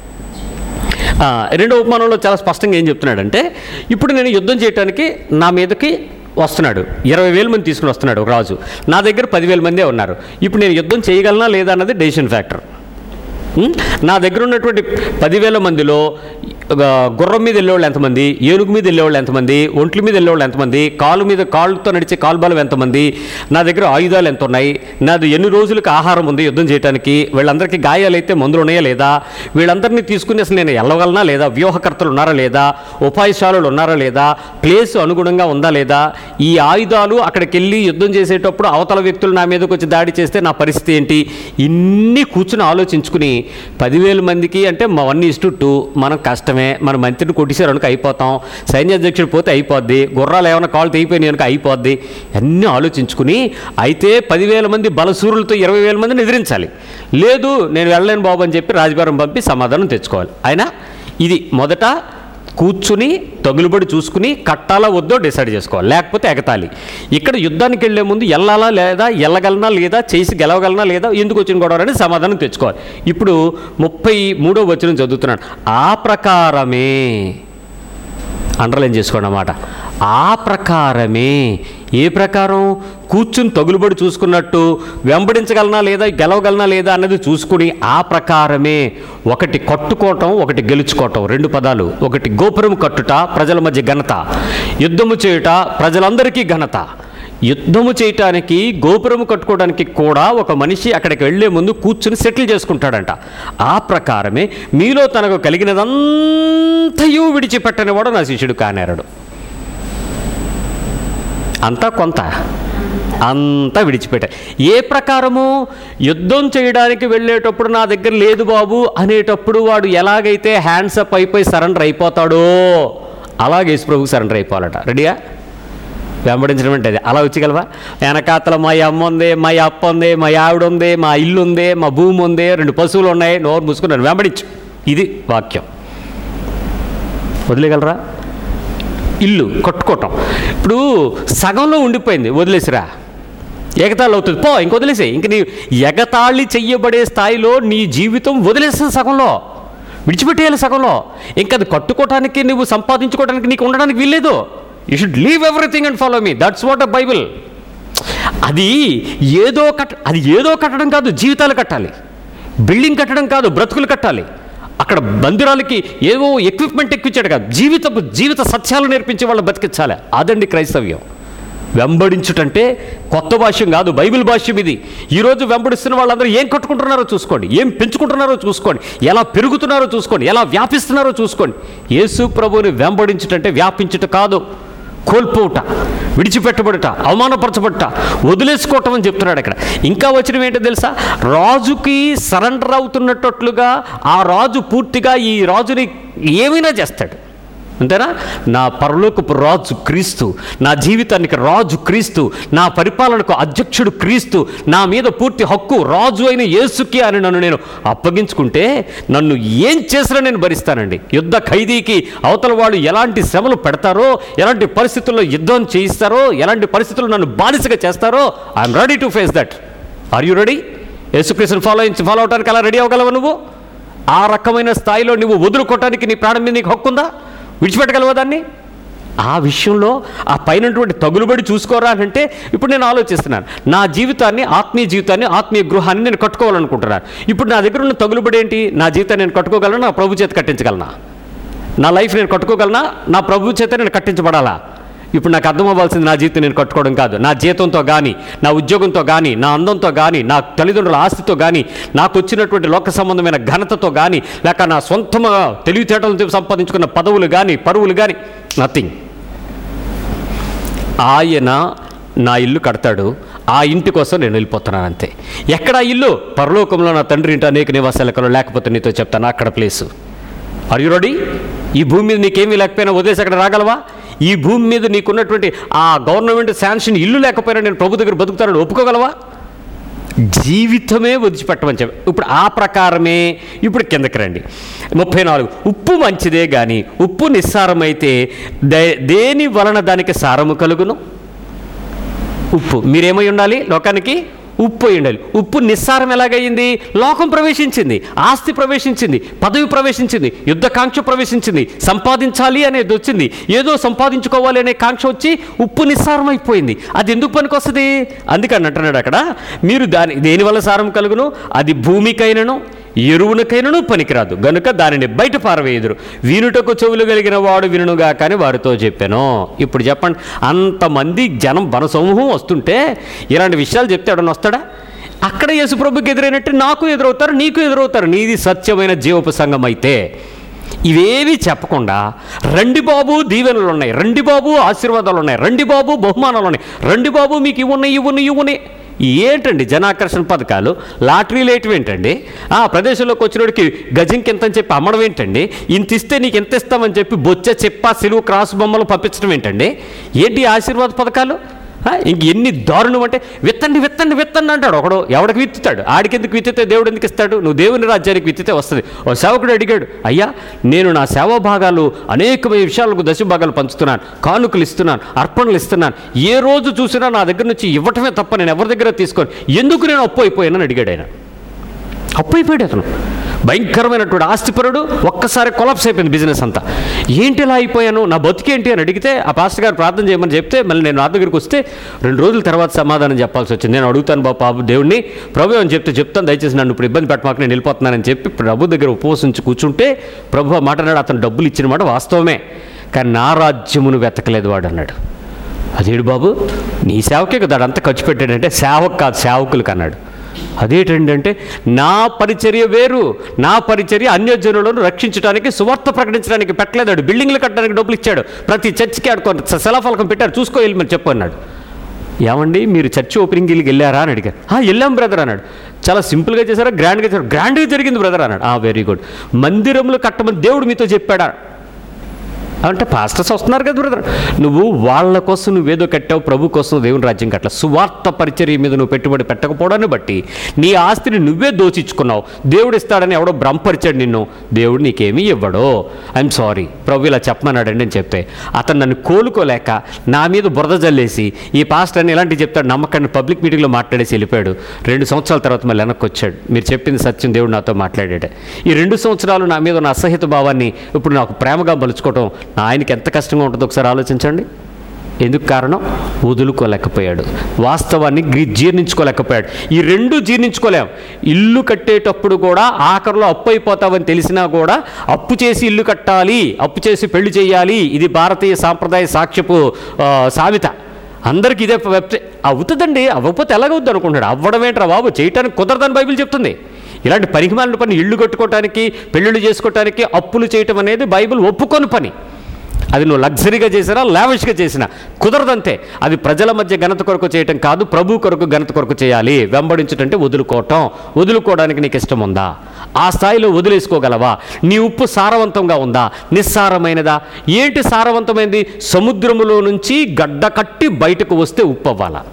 ఆ, రెండో ఉపమానంలో చాలా స్పష్టంగా ఏం చెప్తున్నాడంటే ఇప్పుడు నేను యుద్ధం చేయడానికి నా మీదకి వస్తున్నాడు ఇరవై వేల మంది తీసుకుని వస్తున్నాడు ఒక రాజు నా దగ్గర పదివేల మందే ఉన్నారు ఇప్పుడు నేను యుద్ధం చేయగలనా లేదా అన్నది డెసిషన్ ఫ్యాక్టర్ ఉం? నా దగ్గర ఉన్నటువంటి పదివేల మందిలో ఒక గుర్రం మీద వెళ్ళేవాళ్ళు ఎంతమంది ఏనుగు మీద వెళ్ళేవాళ్ళు ఎంతమంది ఒంట్ల మీద వెళ్ళేవాళ్ళు ఎంతమంది కాలు మీద కాళ్ళతో నడిచే కాలు బలం ఎంతమంది నా దగ్గర ఆయుధాలు ఎంత ఉన్నాయి నాది ఎన్ని రోజులకు ఆహారం ఉంది యుద్ధం చేయడానికి వీళ్ళందరికీ గాయాలైతే మందులు ఉన్నాయా లేదా వీళ్ళందరినీ తీసుకుని అసలు నేను వెళ్ళగలనా లేదా వ్యూహకర్తలు ఉన్నారా లేదా ఉపాయశాలులు ఉన్నారా లేదా ప్లేస్ అనుగుణంగా ఉందా లేదా ఈ ఆయుధాలు అక్కడికి వెళ్ళి యుద్ధం చేసేటప్పుడు అవతల వ్యక్తులు నా మీదకి వచ్చి దాడి చేస్తే నా పరిస్థితి ఏంటి ఇన్ని కూర్చుని ఆలోచించుకుని పదివేల మందికి అంటే మా వన్ ఇస్ టు టూ మనం కష్టమే మన మంత్రిని కొట్టేశారు అనుక అయిపోతాం సైన్యాధ్యక్షుడు పోతే అయిపోద్ది గుర్రాలు ఏమైనా కాళ్ళు తెగిపోయినాయి అనుక అయిపోద్ది అన్నీ ఆలోచించుకుని అయితే పదివేల మంది బలసూరులతో ఇరవై వేల మందిని ఎదిరించాలి లేదు నేను వెళ్ళలేను బాబు అని చెప్పి రాజభారం పంపి సమాధానం తెచ్చుకోవాలి అయినా ఇది మొదట కూర్చుని తగులుబడి చూసుకుని కట్టాలా వద్దో డిసైడ్ చేసుకోవాలి లేకపోతే ఎగతాలి ఇక్కడ యుద్ధానికి వెళ్ళే ముందు వెళ్ళాలా లేదా వెళ్ళగలనా లేదా చేసి గెలవగలనా లేదా ఎందుకు వచ్చిన గొడవ అని సమాధానం తెచ్చుకోవాలి ఇప్పుడు ముప్పై మూడో వచనం చదువుతున్నాను ఆ ప్రకారమే అండర్లైన్ చేసుకోండి అన్నమాట ఆ ప్రకారమే ఏ ప్రకారం కూర్చుని తగులుబడి చూసుకున్నట్టు వెంబడించగలనా లేదా గెలవగలనా లేదా అన్నది చూసుకుని ఆ ప్రకారమే ఒకటి కట్టుకోవటం ఒకటి గెలుచుకోవటం రెండు పదాలు ఒకటి గోపురం కట్టుట ప్రజల మధ్య ఘనత యుద్ధము చేయుట ప్రజలందరికీ ఘనత యుద్ధము చేయటానికి గోపురము కట్టుకోవడానికి కూడా ఒక మనిషి అక్కడికి వెళ్లే ముందు కూర్చుని సెటిల్ చేసుకుంటాడంట ఆ ప్రకారమే మీలో తనకు కలిగినదంతయు విడిచిపెట్టని వాడు నా శిష్యుడు కానేరడు అంతా కొంత అంతా విడిచిపెట్ట ఏ ప్రకారము యుద్ధం చేయడానికి వెళ్ళేటప్పుడు నా దగ్గర లేదు బాబు అనేటప్పుడు వాడు ఎలాగైతే హ్యాండ్స్ అప్ అయిపోయి సరెండర్ అయిపోతాడో అలాగే యేసుప్రభుకి సరెండర్ అయిపోవాలట రెడీయా వెంబడించడం అంటే అది అలా వచ్చగలవా వెనకాతల మా అమ్మ ఉంది మా అప్ప ఉంది మా ఆవిడ ఉంది మా ఇల్లు ఉంది మా భూమి ఉంది రెండు పశువులు ఉన్నాయి నోరు మూసుకున్నాను వెంబడించు ఇది వాక్యం వదిలేయగలరా ఇల్లు కట్టుకోవటం ఇప్పుడు సగంలో ఉండిపోయింది వదిలేసిరా ఎగతాళి అవుతుంది పో ఇంక వదిలేసే ఇంక నీ ఎగతాళి చెయ్యబడే స్థాయిలో నీ జీవితం వదిలేసిన సగంలో విడిచిపెట్టేయాలి సగంలో ఇంకా అది కట్టుకోవటానికి నువ్వు సంపాదించుకోవడానికి నీకు ఉండడానికి వీల్లేదు you should leave everything and follow me that's what a Bible అది ఏదో కట్ అది ఏదో కట్టడం కాదు జీవితాలు కట్టాలి బిల్డింగ్ కట్టడం కాదు బ్రతుకులు కట్టాలి అక్కడ మందిరాలకి ఏవో ఎక్విప్మెంట్ ఎక్కించాడు కాదు జీవిత జీవిత సత్యాలు నేర్పించి వాళ్ళు బతికించాలి అదండి క్రైస్తవ్యం వెంబడించుటంటే కొత్త భాష్యం కాదు బైబిల్ భాష్యం ఇది ఈరోజు వెంబడిస్తున్న వాళ్ళందరూ ఏం కట్టుకుంటున్నారో చూసుకోండి ఏం పెంచుకుంటున్నారో చూసుకోండి ఎలా పెరుగుతున్నారో చూసుకోండి ఎలా వ్యాపిస్తున్నారో చూసుకోండి యేసు ప్రభువుని వెంబడించుటంటే వ్యాపించుట కాదు కోల్పోవుట విడిచిపెట్టబడుట అవమానపరచబడుట వదిలేసుకోవటం అని చెప్తున్నాడు ఇక్కడ ఇంకా వచ్చిన ఏంటో తెలుసా రాజుకి సరెండర్ అవుతున్నట్లుగా ఆ రాజు పూర్తిగా ఈ రాజుని ఏమైనా చేస్తాడు అంతేనా నా పరలోకపు రాజు క్రీస్తు నా జీవితానికి రాజు క్రీస్తు నా పరిపాలనకు అధ్యక్షుడు క్రీస్తు నా మీద పూర్తి హక్కు రాజు అయిన యేసుకి అని నన్ను నేను అప్పగించుకుంటే నన్ను ఏం చేసినా నేను భరిస్తానండి యుద్ధ ఖైదీకి అవతల వాళ్ళు ఎలాంటి శ్రమలు పెడతారో ఎలాంటి పరిస్థితుల్లో యుద్ధం చేయిస్తారో ఎలాంటి పరిస్థితుల్లో నన్ను బానిసగా చేస్తారో I'm ready to face that are you ready యేసుక్రీస్తుని ఫాలో ఫాలో అవడానికి అలా రెడీ అవ్వగలవా నువ్వు ఆ రకమైన స్థాయిలో నువ్వు వదులుకోవటానికి నీ ప్రాణం మీద నీకు హక్కు ఉందా విడిచిపెట్టగలవా దాన్ని ఆ విషయంలో ఆ పైనటువంటి తగులుబడి చూసుకోరా అని అంటే ఇప్పుడు నేను ఆలోచిస్తున్నాను నా జీవితాన్ని ఆత్మీయ జీవితాన్ని ఆత్మీయ గృహాన్ని నేను కట్టుకోవాలనుకుంటున్నాను ఇప్పుడు నా దగ్గర ఉన్న తగులుబడి ఏంటి నా జీవితాన్ని నేను కట్టుకోగలనా నా ప్రభు చేత కట్టించగలనా నా లైఫ్ నేను కట్టుకోగలనా నా ప్రభు చేత నేను కట్టించబడాలా ఇప్పుడు నాకు అర్థం అవ్వాల్సింది నా జీవితం నేను కట్టుకోవడం కాదు నా జీతంతో కానీ నా ఉద్యోగంతో కానీ నా అందంతో కానీ నా తల్లిదండ్రుల ఆస్తితో కానీ నాకు వచ్చినటువంటి లోక సంబంధమైన ఘనతతో కానీ లేక నా సొంతముగా తెలివితేటలతో సంపాదించుకున్న పదవులు కానీ పరువులు కానీ నథింగ్ ఆయన నా ఇల్లు కడతాడు ఆ ఇంటి కోసం నేను వెళ్ళిపోతున్నాను అంతే ఎక్కడ ఆ ఇల్లు పరలోకంలో నా తండ్రి ఇంటి అనేక నివాసాలకలో లేకపోతే నీతో చెప్తాను అక్కడ ప్లేసు ఆర్ యు రెడీ ఈ భూమి మీద నీకేమీ లేకపోయినా వదిలేసి అక్కడ రాగలవా ఈ భూమి మీద నీకున్నటువంటి ఆ గవర్నమెంట్ శాంక్షన్ ఇల్లు లేకపోయినా నేను ప్రభు దగ్గర బతుకుతానని ఒప్పుకోగలవా జీవితమే వదిలిపెట్టమని చెప్పి ఇప్పుడు ఆ ప్రకారమే ఇప్పుడు కిందకి రండి ముప్పై నాలుగు ఉప్పు మంచిదే కానీ ఉప్పు నిస్సారమైతే దే దేని వలన దానికి సారము కలుగును ఉప్పు మీరేమై ఉండాలి లోకానికి ఉప్పు అయి ఉండాలి ఉప్పు నిస్సారం ఎలాగయ్యింది లోకం ప్రవేశించింది ఆస్తి ప్రవేశించింది పదవి ప్రవేశించింది యుద్ధ కాంక్ష ప్రవేశించింది సంపాదించాలి అనేది వచ్చింది ఏదో సంపాదించుకోవాలి అనే కాంక్ష వచ్చి ఉప్పు నిస్సారం అయిపోయింది అది ఎందుకు పనికొస్తుంది అందుకని అంటున్నాడు అక్కడ మీరు దాని దేనివల్ల సారం కలుగును అది భూమికైనను ఎరువునకైనను పనికిరాదు గనుక దానిని బయట పారవేయుదురు వినుటకు చెవులు కలిగిన వాడు వినుగా కానీ వారితో చెప్పాను ఇప్పుడు చెప్పండి అంతమంది జనం వన సమూహం వస్తుంటే ఇలాంటి విషయాలు చెప్తే ఎవడన్నా వస్తాడా అక్కడ యేసుప్రభుకి ఎదురైనట్టు నాకు ఎదురవుతారు నీకు ఎదురవుతారు నీది సత్యమైన జీవపు సంఘం అయితే ఇవేవి చెప్పకుండా రండి బాబు దీవెనలు ఉన్నాయి రండి బాబు ఆశీర్వాదాలు ఉన్నాయి రండి బాబు బహుమానాలు ఉన్నాయి రండి బాబు మీకు ఇవి ఉన్నాయి ఇవి ఉన్నాయి ఇవి ఉన్నాయి ఏంటండి జనాకర్షణ పథకాలు లాటరీలు వేయటం ఏంటండి ఆ ప్రదేశంలోకి వచ్చినోడికి గజంకి ఎంత అని చెప్పి అమ్మడం ఏంటండి ఇంత ఇస్తే నీకు ఎంత ఇస్తామని చెప్పి బొచ్చ చెప్ప సిలువు క్రాస్ బొమ్మలు పంపించడం ఏంటండి ఏంటి ఈ ఆశీర్వాద పథకాలు ఆ, ఇంక ఎన్ని దారుణం అంటే విత్తండి విత్తండి విత్తండి అంటాడు ఒకడు ఎవడికి విత్తుతాడు ఆడికి ఎందుకు విత్తితే దేవుడు ఎందుకు ఇస్తాడు నువ్వు దేవుని రాజ్యానికి విత్తితే వస్తుంది ఓ సేవకుడు అడిగాడు అయ్యా నేను నా సేవా భాగాలు అనేకమైన విషయాలకు దశ భాగాలు పంచుతున్నాను కానుకలు ఇస్తున్నాను అర్పణలు ఇస్తున్నాను ఏ రోజు చూసినా నా దగ్గర నుంచి ఇవ్వటమే తప్ప నేను ఎవరి దగ్గర తీసుకోను ఎందుకు నేను అప్పు అయిపోయానని అడిగాడు ఆయన అప్పు అయిపోయాడు అతను భయంకరమైనటువంటి ఆస్తిపరుడు ఒక్కసారి కొలాప్స్ అయిపోయింది బిజినెస్ అంతా ఏంటి ఇలా అయిపోయాను నా బతికేంటి అని అడిగితే ఆ పాస్టర్ గారు ప్రార్థన చేయమని చెప్తే మళ్ళీ నేను నా దగ్గరికి వస్తే రెండు రోజుల తర్వాత సమాధానం చెప్పాల్సి వచ్చింది నేను అడుగుతాను బాబు బాబు దేవుడిని ప్రభు అని చెప్తే చెప్తాను దయచేసి నన్ను ఇప్పుడు ఇబ్బంది పెట్టమాక నేను వెళ్ళిపోతున్నానని చెప్పి ప్రభు దగ్గర ఉపవసించి కూర్చుంటే ప్రభు ఆ మాట్లాడాడు అతను డబ్బులు ఇచ్చిన మాట వాస్తవమే కానీ నా రాజ్యమును వెతకలేదు వాడు అన్నాడు అదేడు బాబు నీ సేవకే కదా అంతా ఖర్చు పెట్టాడంటే సేవకు కాదు సేవకులకు అన్నాడు అదేంటంటే నా పరిచర్య వేరు నా పరిచర్య అన్యజనులను రక్షించడానికి సువార్త ప్రకటించడానికి పెట్టలేదాడు బిల్డింగ్లు కట్టడానికి డబ్బులు ఇచ్చాడు ప్రతి చర్చికి ఆడుకో శిలాఫలకం పెట్టారు చూసుకో వెళ్ళి మరి చెప్పు అన్నాడు ఏమండి మీరు చర్చి ఓపెనింగ్కి వెళ్ళారా అని అడిగారు "ఆ, వెళ్ళాం బ్రదర్ అన్నాడు చాలా సింపుల్గా చేశారా గ్రాండ్గా చేశారు గ్రాండ్గా జరిగింది బ్రదర్ అన్నాడు ఆ వెరీ గుడ్ మందిరంలో కట్టమని దేవుడు మీతో చెప్పాడా అంటే పాస్టర్స్ వస్తున్నారు కదా బ్రదర్ నువ్వు వాళ్ళ కోసం నువ్వేదో కట్టావు ప్రభు కోసం దేవుని రాజ్యం కట్ల సువార్త పరిచర్య మీద నువ్వు పెట్టుబడి పెట్టకపోవడాన్ని బట్టి నీ ఆస్తిని నువ్వే దోచిచ్చుకున్నావు దేవుడు ఇస్తాడని ఎవడో భ్రమపరిచాడు నిన్ను దేవుడు నీకేమీ ఇవ్వడో ఐఎమ్ సారీ ప్రభు ఇలా చెప్పమన్నాడండి అని చెప్తే అతను నన్ను కోలుకోలేక నా మీద బురద జల్లేసి ఈ పాస్టర్ అని ఇలాంటివి చెప్తాడు నమ్మకాన్ని పబ్లిక్ మీటింగ్లో మాట్లాడేసి వెళ్ళిపోయాడు రెండు సంవత్సరాల తర్వాత మళ్ళీ వెనక్కి వచ్చాడు మీరు చెప్పింది సత్యం దేవుడు నాతో మాట్లాడాడు ఈ రెండు సంవత్సరాలు నా మీద ఉన్న అసహిత భావాన్ని ఇప్పుడు నాకు ప్రేమగా మలుచుకోవటం నా ఆయనకి ఎంత కష్టంగా ఉంటుందో ఒకసారి ఆలోచించండి ఎందుకు కారణం వదులుకోలేకపోయాడు వాస్తవాన్ని గ్రి- జీర్ణించుకోలేకపోయాడు ఈ రెండు జీర్ణించుకోలేం ఇల్లు కట్టేటప్పుడు కూడా ఆఖరిలో అప్పు అయిపోతావని తెలిసినా కూడా అప్పు చేసి ఇల్లు కట్టాలి అప్పు చేసి పెళ్లి చేయాలి ఇది భారతీయ సాంప్రదాయ సాక్ష్యపు ఆ, సామెత అందరికీ ఇదే వెబ్సైట్ అవుతుందండి అవ్వకపోతే ఎలాగవుద్ది అనుకుంటున్నాడు అవ్వడం ఏంట్రా బాబు చేయటానికి కుదరదని బైబిల్ చెప్తుంది ఇలాంటి పరిమాణ పని ఇల్లు కట్టుకోవటానికి పెళ్ళిళ్ళు చేసుకోవటానికి అప్పులు చేయటం అనేది బైబిల్ ఒప్పుకొని పని అది నువ్వు లగ్జరీగా చేసినా లావిష్గా చేసినా కుదరదంతే అది ప్రజల మధ్య ఘనత కొరకు చేయటం కాదు ప్రభు కొరకు ఘనత కొరకు చేయాలి వెంబడించటంటే వదులుకోవటం వదులుకోవడానికి నీకు ఇష్టం ఉందా ఆ స్థాయిలో వదిలేసుకోగలవా నీ ఉప్పు సారవంతంగా ఉందా నిస్సారమైనదా ఏంటి సారవంతమైనది సముద్రములో నుంచి గడ్డ కట్టి బయటకు వస్తే ఉప్పు అవ్వాలా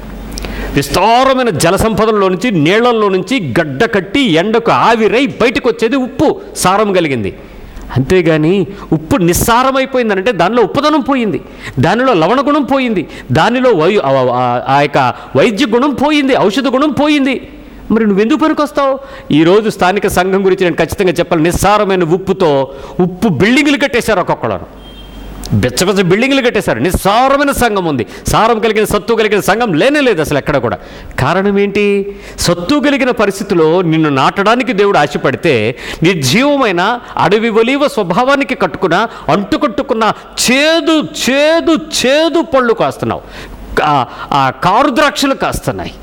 విస్తారమైన జల సంపదల్లో నుంచి నీళ్లలో నుంచి గడ్డ కట్టి ఎండకు ఆవిరై బయటకు వచ్చేది ఉప్పు సారం కలిగింది అంతేగాని ఉప్పు నిస్సారమైపోయిందనంటే దానిలో ఉప్పుదనం పోయింది దానిలో లవణ గుణం పోయింది దానిలో వై ఆ- ఆ- ఆ యొక్క వైద్య గుణం పోయింది ఔషధ గుణం పోయింది మరి నువ్వు ఎందుకు పనికొస్తావు ఈరోజు స్థానిక సంఘం గురించి నేను ఖచ్చితంగా చెప్పాలి నిస్సారమైన ఉప్పుతో ఉప్పు బిల్డింగులు కట్టేశారు ఒక్కొక్కడు బెచ్చబెచ్చ బిల్డింగ్లు కట్టేశారు నిస్సారమైన సంఘం ఉంది సారం కలిగిన సత్తు కలిగిన సంఘం లేనే లేదు అసలు ఎక్కడ కూడా కారణం ఏంటి సత్తు కలిగిన పరిస్థితిలో నిన్ను నాటడానికి దేవుడు ఆశపడితే నిర్జీవమైన అడవి ఒలీవ స్వభావానికి కట్టుకున్న అంటుకట్టుకున్న చేదు చేదు చేదు పళ్ళు కాస్తున్నావు ఆ- ఆ కారు ద్రాక్షలు కాస్తున్నాయి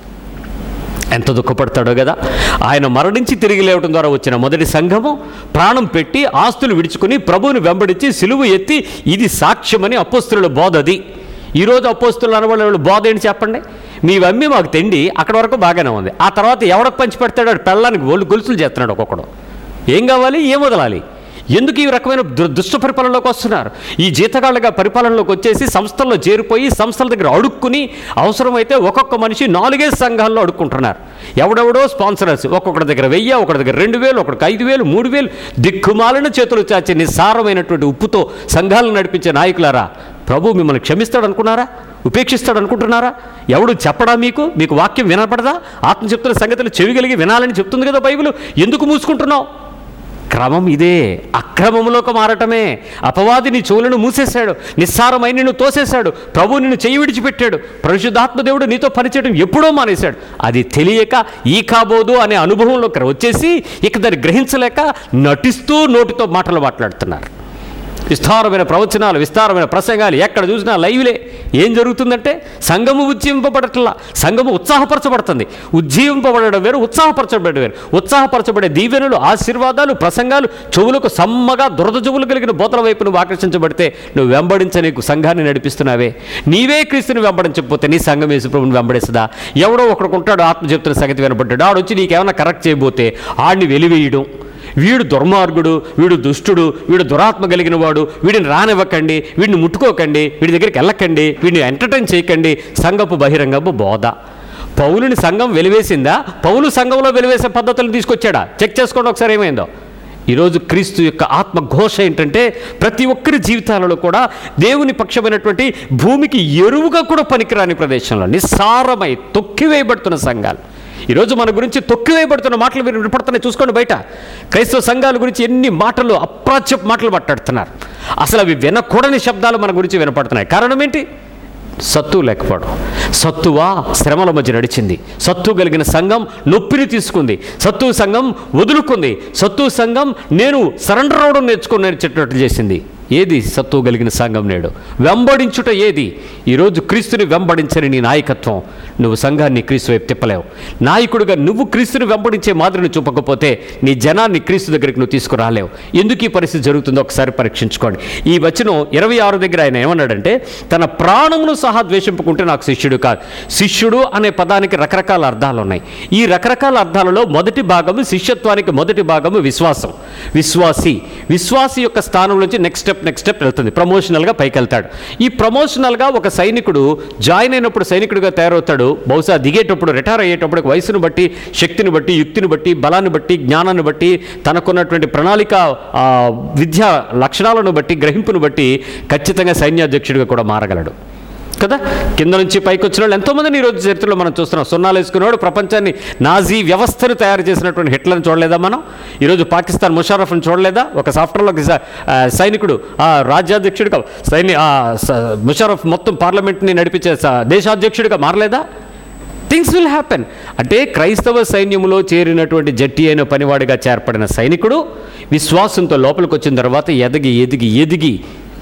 ఎంత దుఃఖపడతాడో కదా ఆయన మరణించి తిరిగి లేవటం ద్వారా వచ్చిన మొదటి సంఘము ప్రాణం పెట్టి ఆస్తులు విడుచుకుని ప్రభువుని వెంబడించి సిలువు ఎత్తి ఇది సాక్ష్యమని అపోస్తుల బోధ అది ఈరోజు అపోస్తులు అనబడే వాళ్ళు బోధ ఏంటి చెప్పండి మీ అమ్మి మాకు తిండి అక్కడ వరకు బాగానే ఉంది ఆ తర్వాత ఎవడకు పంచి పెడతాడు వాడు పెళ్ళానికి ఒళ్ళు గొలుసులు చేస్తున్నాడు ఒక్కొక్కడు ఏం కావాలి ఏం వదలాలి ఎందుకు ఈ రకమైన దు దుష్ట పరిపాలనలోకి వస్తున్నారు ఈ జీతగాళ్ళగా పరిపాలనలోకి వచ్చేసి సంస్థల్లో చేరిపోయి సంస్థల దగ్గర అడుక్కుని అవసరమైతే ఒక్కొక్క మనిషి నాలుగే సంఘాల్లో అడుక్కుంటున్నారు ఎవడెవడో స్పాన్సరర్స్ ఒక్కొక్కడి దగ్గర వెయ్యి ఒకటి దగ్గర రెండు వేలు ఒకటికి ఐదు వేలు మూడు వేలు దిక్కుమాలిన చేతులు చాచి నిస్సారమైనటువంటి ఉప్పుతో సంఘాలను నడిపించే నాయకులారా ప్రభు మిమ్మల్ని క్షమిస్తాడు అనుకున్నారా ఉపేక్షిస్తాడు అనుకుంటున్నారా ఎవడు చెప్పడా మీకు మీకు వాక్యం వినపడదా ఆత్మ చెప్తున్న సంగతులు చెవిగలిగి వినాలని చెప్తుంది కదా బైబిల్ ఎందుకు మూసుకుంటున్నావు క్రమం ఇదే అక్రమంలోకి మారటమే అపవాది నీ చెవులను మూసేశాడు నిస్సారమై నిన్ను తోసేశాడు ప్రభు నిన్ను చెయ్యి విడిచిపెట్టాడు పరిశుద్ధాత్మ దేవుడు నీతో పనిచేయడం ఎప్పుడో మానేశాడు అది తెలియక ఈ కాబోదు అనే అనుభవంలోకి వచ్చేసి ఇక దాన్ని గ్రహించలేక నటిస్తూ నోటితో మాటలు మాట్లాడుతున్నారు విస్తారమైన ప్రవచనాలు విస్తారమైన ప్రసంగాలు ఎక్కడ చూసినా లైవ్లే ఏం జరుగుతుందంటే సంఘము ఉజ్జీవింపబడట్లా సంఘము ఉత్సాహపరచబడుతుంది ఉజ్జీవింపబడడం వేరు ఉత్సాహపరచబడడం వేరు ఉత్సాహపరచబడే దీవెనలు ఆశీర్వాదాలు ప్రసంగాలు చెవులకు సమ్మగా దురద చెవులు కలిగిన బోతల వైపు నువ్వు ఆకర్షించబడితే నువ్వు వెంబడించ నీకు సంఘాన్ని నడిపిస్తున్నావే నీవే క్రీస్తుని వెంబడించకపోతే నీ సంఘం యేసు ప్రభుని వెంబడిస్తుందా ఎవడో ఒకడికి ఉంటాడు ఆత్మ చెప్తున్న సంగతి వినపడ్డాడు ఆడు వచ్చి నీకేమైనా కరెక్ట్ చేయబోతే ఆడిని వెలివేయడం వీడు దుర్మార్గుడు వీడు దుష్టుడు వీడు దురాత్మ కలిగిన వాడు వీడిని రానివ్వకండి వీడిని ముట్టుకోకండి వీడి దగ్గరికి వెళ్ళకండి వీడిని ఎంటర్టైన్ చేయకండి సంఘపు బహిరంగపు బోధ పౌలుని సంఘం వెలివేసిందా పౌలు సంఘంలో వెలివేసే పద్ధతులను తీసుకొచ్చాడా చెక్ చేసుకోండి ఒకసారి ఏమైందో ఈరోజు క్రీస్తు యొక్క ఆత్మ ఘోష ఏంటంటే ప్రతి ఒక్కరి జీవితాలలో కూడా దేవుని పక్షమైనటువంటి భూమికి ఎరువుగా కూడా పనికిరాని ప్రదేశంలో నిస్సారమై తొక్కివేయబడుతున్న సంఘాలు ఈరోజు మన గురించి తొక్కివేయబడుతున్న మాటలు మీరు వినపడుతున్నాయి చూసుకోండి బయట క్రైస్తవ సంఘాల గురించి ఎన్ని మాటలు అప్రాచ్యపు మాటలు మాట్లాడుతున్నారు అసలు అవి వినకూడని శబ్దాలు మన గురించి వినపడుతున్నాయి కారణం ఏంటి సత్తు లేకపోవడం సత్తువా శ్రమల మధ్య నడిచింది సత్తు కలిగిన సంఘం నొప్పిని తీసుకుంది సత్తు సంఘం వదులుకుంది సత్తు సంఘం నేను సరెండర్ అవడం నేర్చుకుని నేర్చేటట్లు చేసింది ఏది సత్తు కలిగిన సంఘం నేడు వెంబడించుట ఏది ఈరోజు క్రీస్తుని వెంబడించని నీ నాయకత్వం నువ్వు సంఘాన్ని క్రీస్తు వైపు తిప్పలేవు నాయకుడిగా నువ్వు క్రీస్తుని వెంబడించే మాదిరిని చూపకపోతే నీ జనాన్ని క్రీస్తు దగ్గరికి నువ్వు తీసుకురాలేవు ఎందుకు ఈ పరిస్థితి జరుగుతుందో ఒకసారి పరీక్షించుకోండి ఈ వచనం ఇరవై ఆరు దగ్గర ఆయన ఏమన్నాడంటే తన ప్రాణమును సహా ద్వేషింపుకుంటే నాకు శిష్యుడు కాదు శిష్యుడు అనే పదానికి రకరకాల అర్థాలు ఉన్నాయి ఈ రకరకాల అర్థాలలో మొదటి భాగము శిష్యత్వానికి మొదటి భాగము విశ్వాసం విశ్వాసి విశ్వాసి యొక్క స్థానం నుంచి నెక్స్ట్ స్టెప్ నెక్స్ట్ స్టెప్ వెళ్తుంది ప్రమోషనల్గా పైకి వెళ్తాడు ఈ ప్రమోషనల్గా ఒక సైనికుడు జాయిన్ అయినప్పుడు సైనికుడిగా తయారవుతాడు బహుశా దిగేటప్పుడు రిటైర్ అయ్యేటప్పుడు వయసును బట్టి శక్తిని బట్టి యుక్తిని బట్టి బలాన్ని బట్టి జ్ఞానాన్ని బట్టి తనకున్నటువంటి ప్రణాళిక ఆ, విద్యా లక్షణాలను బట్టి గ్రహింపును బట్టి ఖచ్చితంగా సైన్యాధ్యక్షుడిగా కూడా మారగలడు కదా కింద నుంచి పైకి వచ్చిన వాళ్ళు ఎంతోమందిని ఈరోజు చరిత్రలో మనం చూస్తున్నాం సున్నాలు వేసుకునేవాడు ప్రపంచాన్ని నాజీ వ్యవస్థను తయారు చేసినటువంటి హిట్లర్ని చూడలేదా మనం ఈరోజు పాకిస్తాన్ ముషారఫ్ని చూడలేదా ఒక సాఫ్ట్వేర్లోకి స- ఆ, సైనికుడు ఆ రాజ్యాధ్యక్షుడిగా సైని ఆ, స- ముషారఫ్ మొత్తం పార్లమెంట్ని నడిపించే స- దేశాధ్యక్షుడిగా మారలేదా థింగ్స్ విల్ హ్యాపెన్ అంటే క్రైస్తవ సైన్యంలో చేరినటువంటి జట్టి అయిన పనివాడిగా చేర్పడిన సైనికుడు విశ్వాసంతో లోపలికి వచ్చిన తర్వాత ఎదిగి ఎదిగి ఎదిగి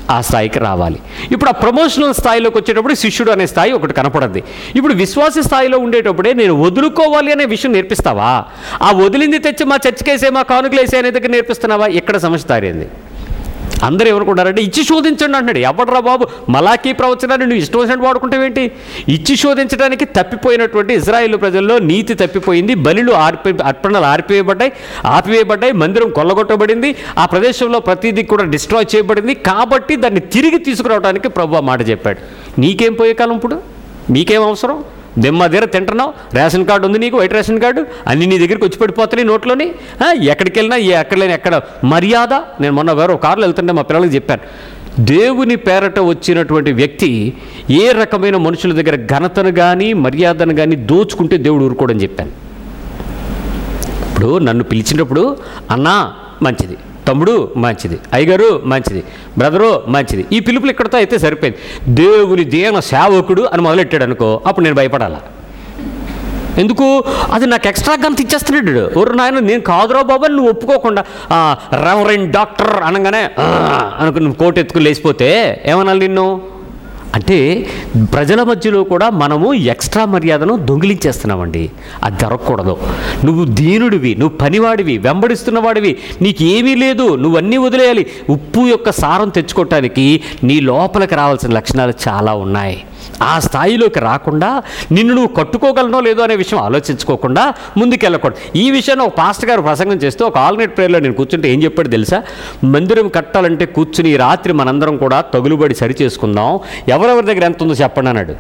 ఆ స్థాయికి రావాలి ఇప్పుడు ఆ ప్రమోషనల్ స్థాయిలోకి వచ్చేటప్పుడు శిష్యుడు అనే స్థాయి ఒకటి కనపడద్ది ఇప్పుడు విశ్వాస స్థాయిలో ఉండేటప్పుడే నేను వదులుకోవాలి అనే విషయం నేర్పిస్తావా ఆ వదిలింది తెచ్చి మా చర్చికేసే మా కానుకలేసే అనే దగ్గర నేర్పిస్తున్నావా ఇక్కడ సమస్య తారింది అందరూ ఏమనుకుంటారంటే ఇచ్చి శోధించండి అంటాడు ఎవడరా బాబు మలాకీ ప్రవచనాన్ని నువ్వు ఇష్టం వచ్చినట్టు వాడుకుంటావేంటి ఇచ్చి శోధించడానికి తప్పిపోయినటువంటి ఇజ్రాయిల్ ప్రజల్లో నీతి తప్పిపోయింది బలిలు ఆర్పి అర్పణలు ఆర్పివేయబడ్డాయి ఆపివేయబడ్డాయి మందిరం కొల్లగొట్టబడింది ఆ ప్రదేశంలో ప్రతిదీ కూడా డిస్ట్రాయ్ చేయబడింది కాబట్టి దాన్ని తిరిగి తీసుకురావడానికి ప్రభు ఆ మాట చెప్పాడు నీకేం పోయే కాలం ఇప్పుడు మీకేం అవసరం దెమ్మ దగ్గర తింటున్నావు రేషన్ కార్డు ఉంది నీకు వైట్ రేషన్ కార్డు అన్ని నీ దగ్గరికి వచ్చి పడిపోతున్నాయి నోట్లోని ఆ, ఎక్కడికి వెళ్ళినా ఏ ఎక్కడ లేని ఎక్కడ మర్యాద నేను మొన్న వేరే ఒక కారులో వెళ్తుంటే మా పిల్లలకి చెప్పాను దేవుని పేరట వచ్చినటువంటి వ్యక్తి ఏ రకమైన మనుషుల దగ్గర ఘనతను కానీ మర్యాదను కానీ దోచుకుంటే దేవుడు ఊరుకోడని చెప్పాను ఇప్పుడు నన్ను పిలిచినప్పుడు అన్నా మంచిది తమ్ముడు మంచిది అయ్యగారు మంచిది బ్రదరు మంచిది ఈ పిలుపులు ఇక్కడతో అయితే సరిపోయింది దేవుని దేన సేవకుడు అని మొదలెట్టాడు అనుకో అప్పుడు నేను భయపడాలా ఎందుకు అది నాకు ఎక్స్ట్రా గంత ఇచ్చేస్తున్నాడు ఎవరు నాయన నేను కాదురా బాబా అని నువ్వు ఒప్పుకోకుండా రెవరెండ్ డాక్టర్ అనగానే "ఆ" అనుకుని నువ్వు కోట్ ఎత్తుకుని లేచిపోతే ఏమనాలి నిన్ను అంటే ప్రజల మధ్యలో కూడా మనము ఎక్స్ట్రా మర్యాదను దొంగిలించేస్తున్నామండి అది జరగకూడదు నువ్వు దీనుడివి నువ్వు పనివాడివి వెంబడిస్తున్నవాడివి నీకు ఏమీ లేదు నువ్వన్నీ వదిలేయాలి ఉప్పు యొక్క సారం తెచ్చుకోవటానికి నీ లోపలికి రావాల్సిన లక్షణాలు చాలా ఉన్నాయి ఆ స్థాయిలోకి రాకుండా నిన్ను నువ్వు కట్టుకోగలనో లేదో అనే విషయం ఆలోచించుకోకుండా ముందుకెళ్ళకూడదు ఈ విషయాన్ని ఒక పాస్టర్ గారు ప్రసంగం చేస్తూ ఒక ఆల్నెట్ ప్రేయర్లో నేను కూర్చుంటే ఏం చెప్పాడు తెలుసా మందిరం కట్టాలంటే కూర్చుని ఈ రాత్రి మనందరం కూడా తగులుబడి సరి చేసుకుందాం ఎవరెవరి దగ్గర ఎంత ఉందో చెప్పండి అన్నాడు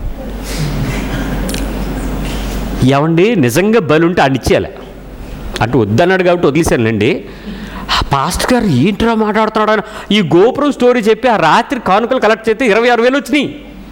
ఏమండి నిజంగా బలుంటే అడిచేయాలి అటు వద్దన్నాడు కాబట్టి వదిలేశానులేండి ఆ పాస్టర్ గారు ఏంట్రా మాట్లాడుతున్నాడు అని ఈ గోపురం స్టోరీ చెప్పి ఆ రాత్రి కానుకలు కలెక్ట్ చేస్తే ఇరవై ఆరు వేలు వచ్చినాయి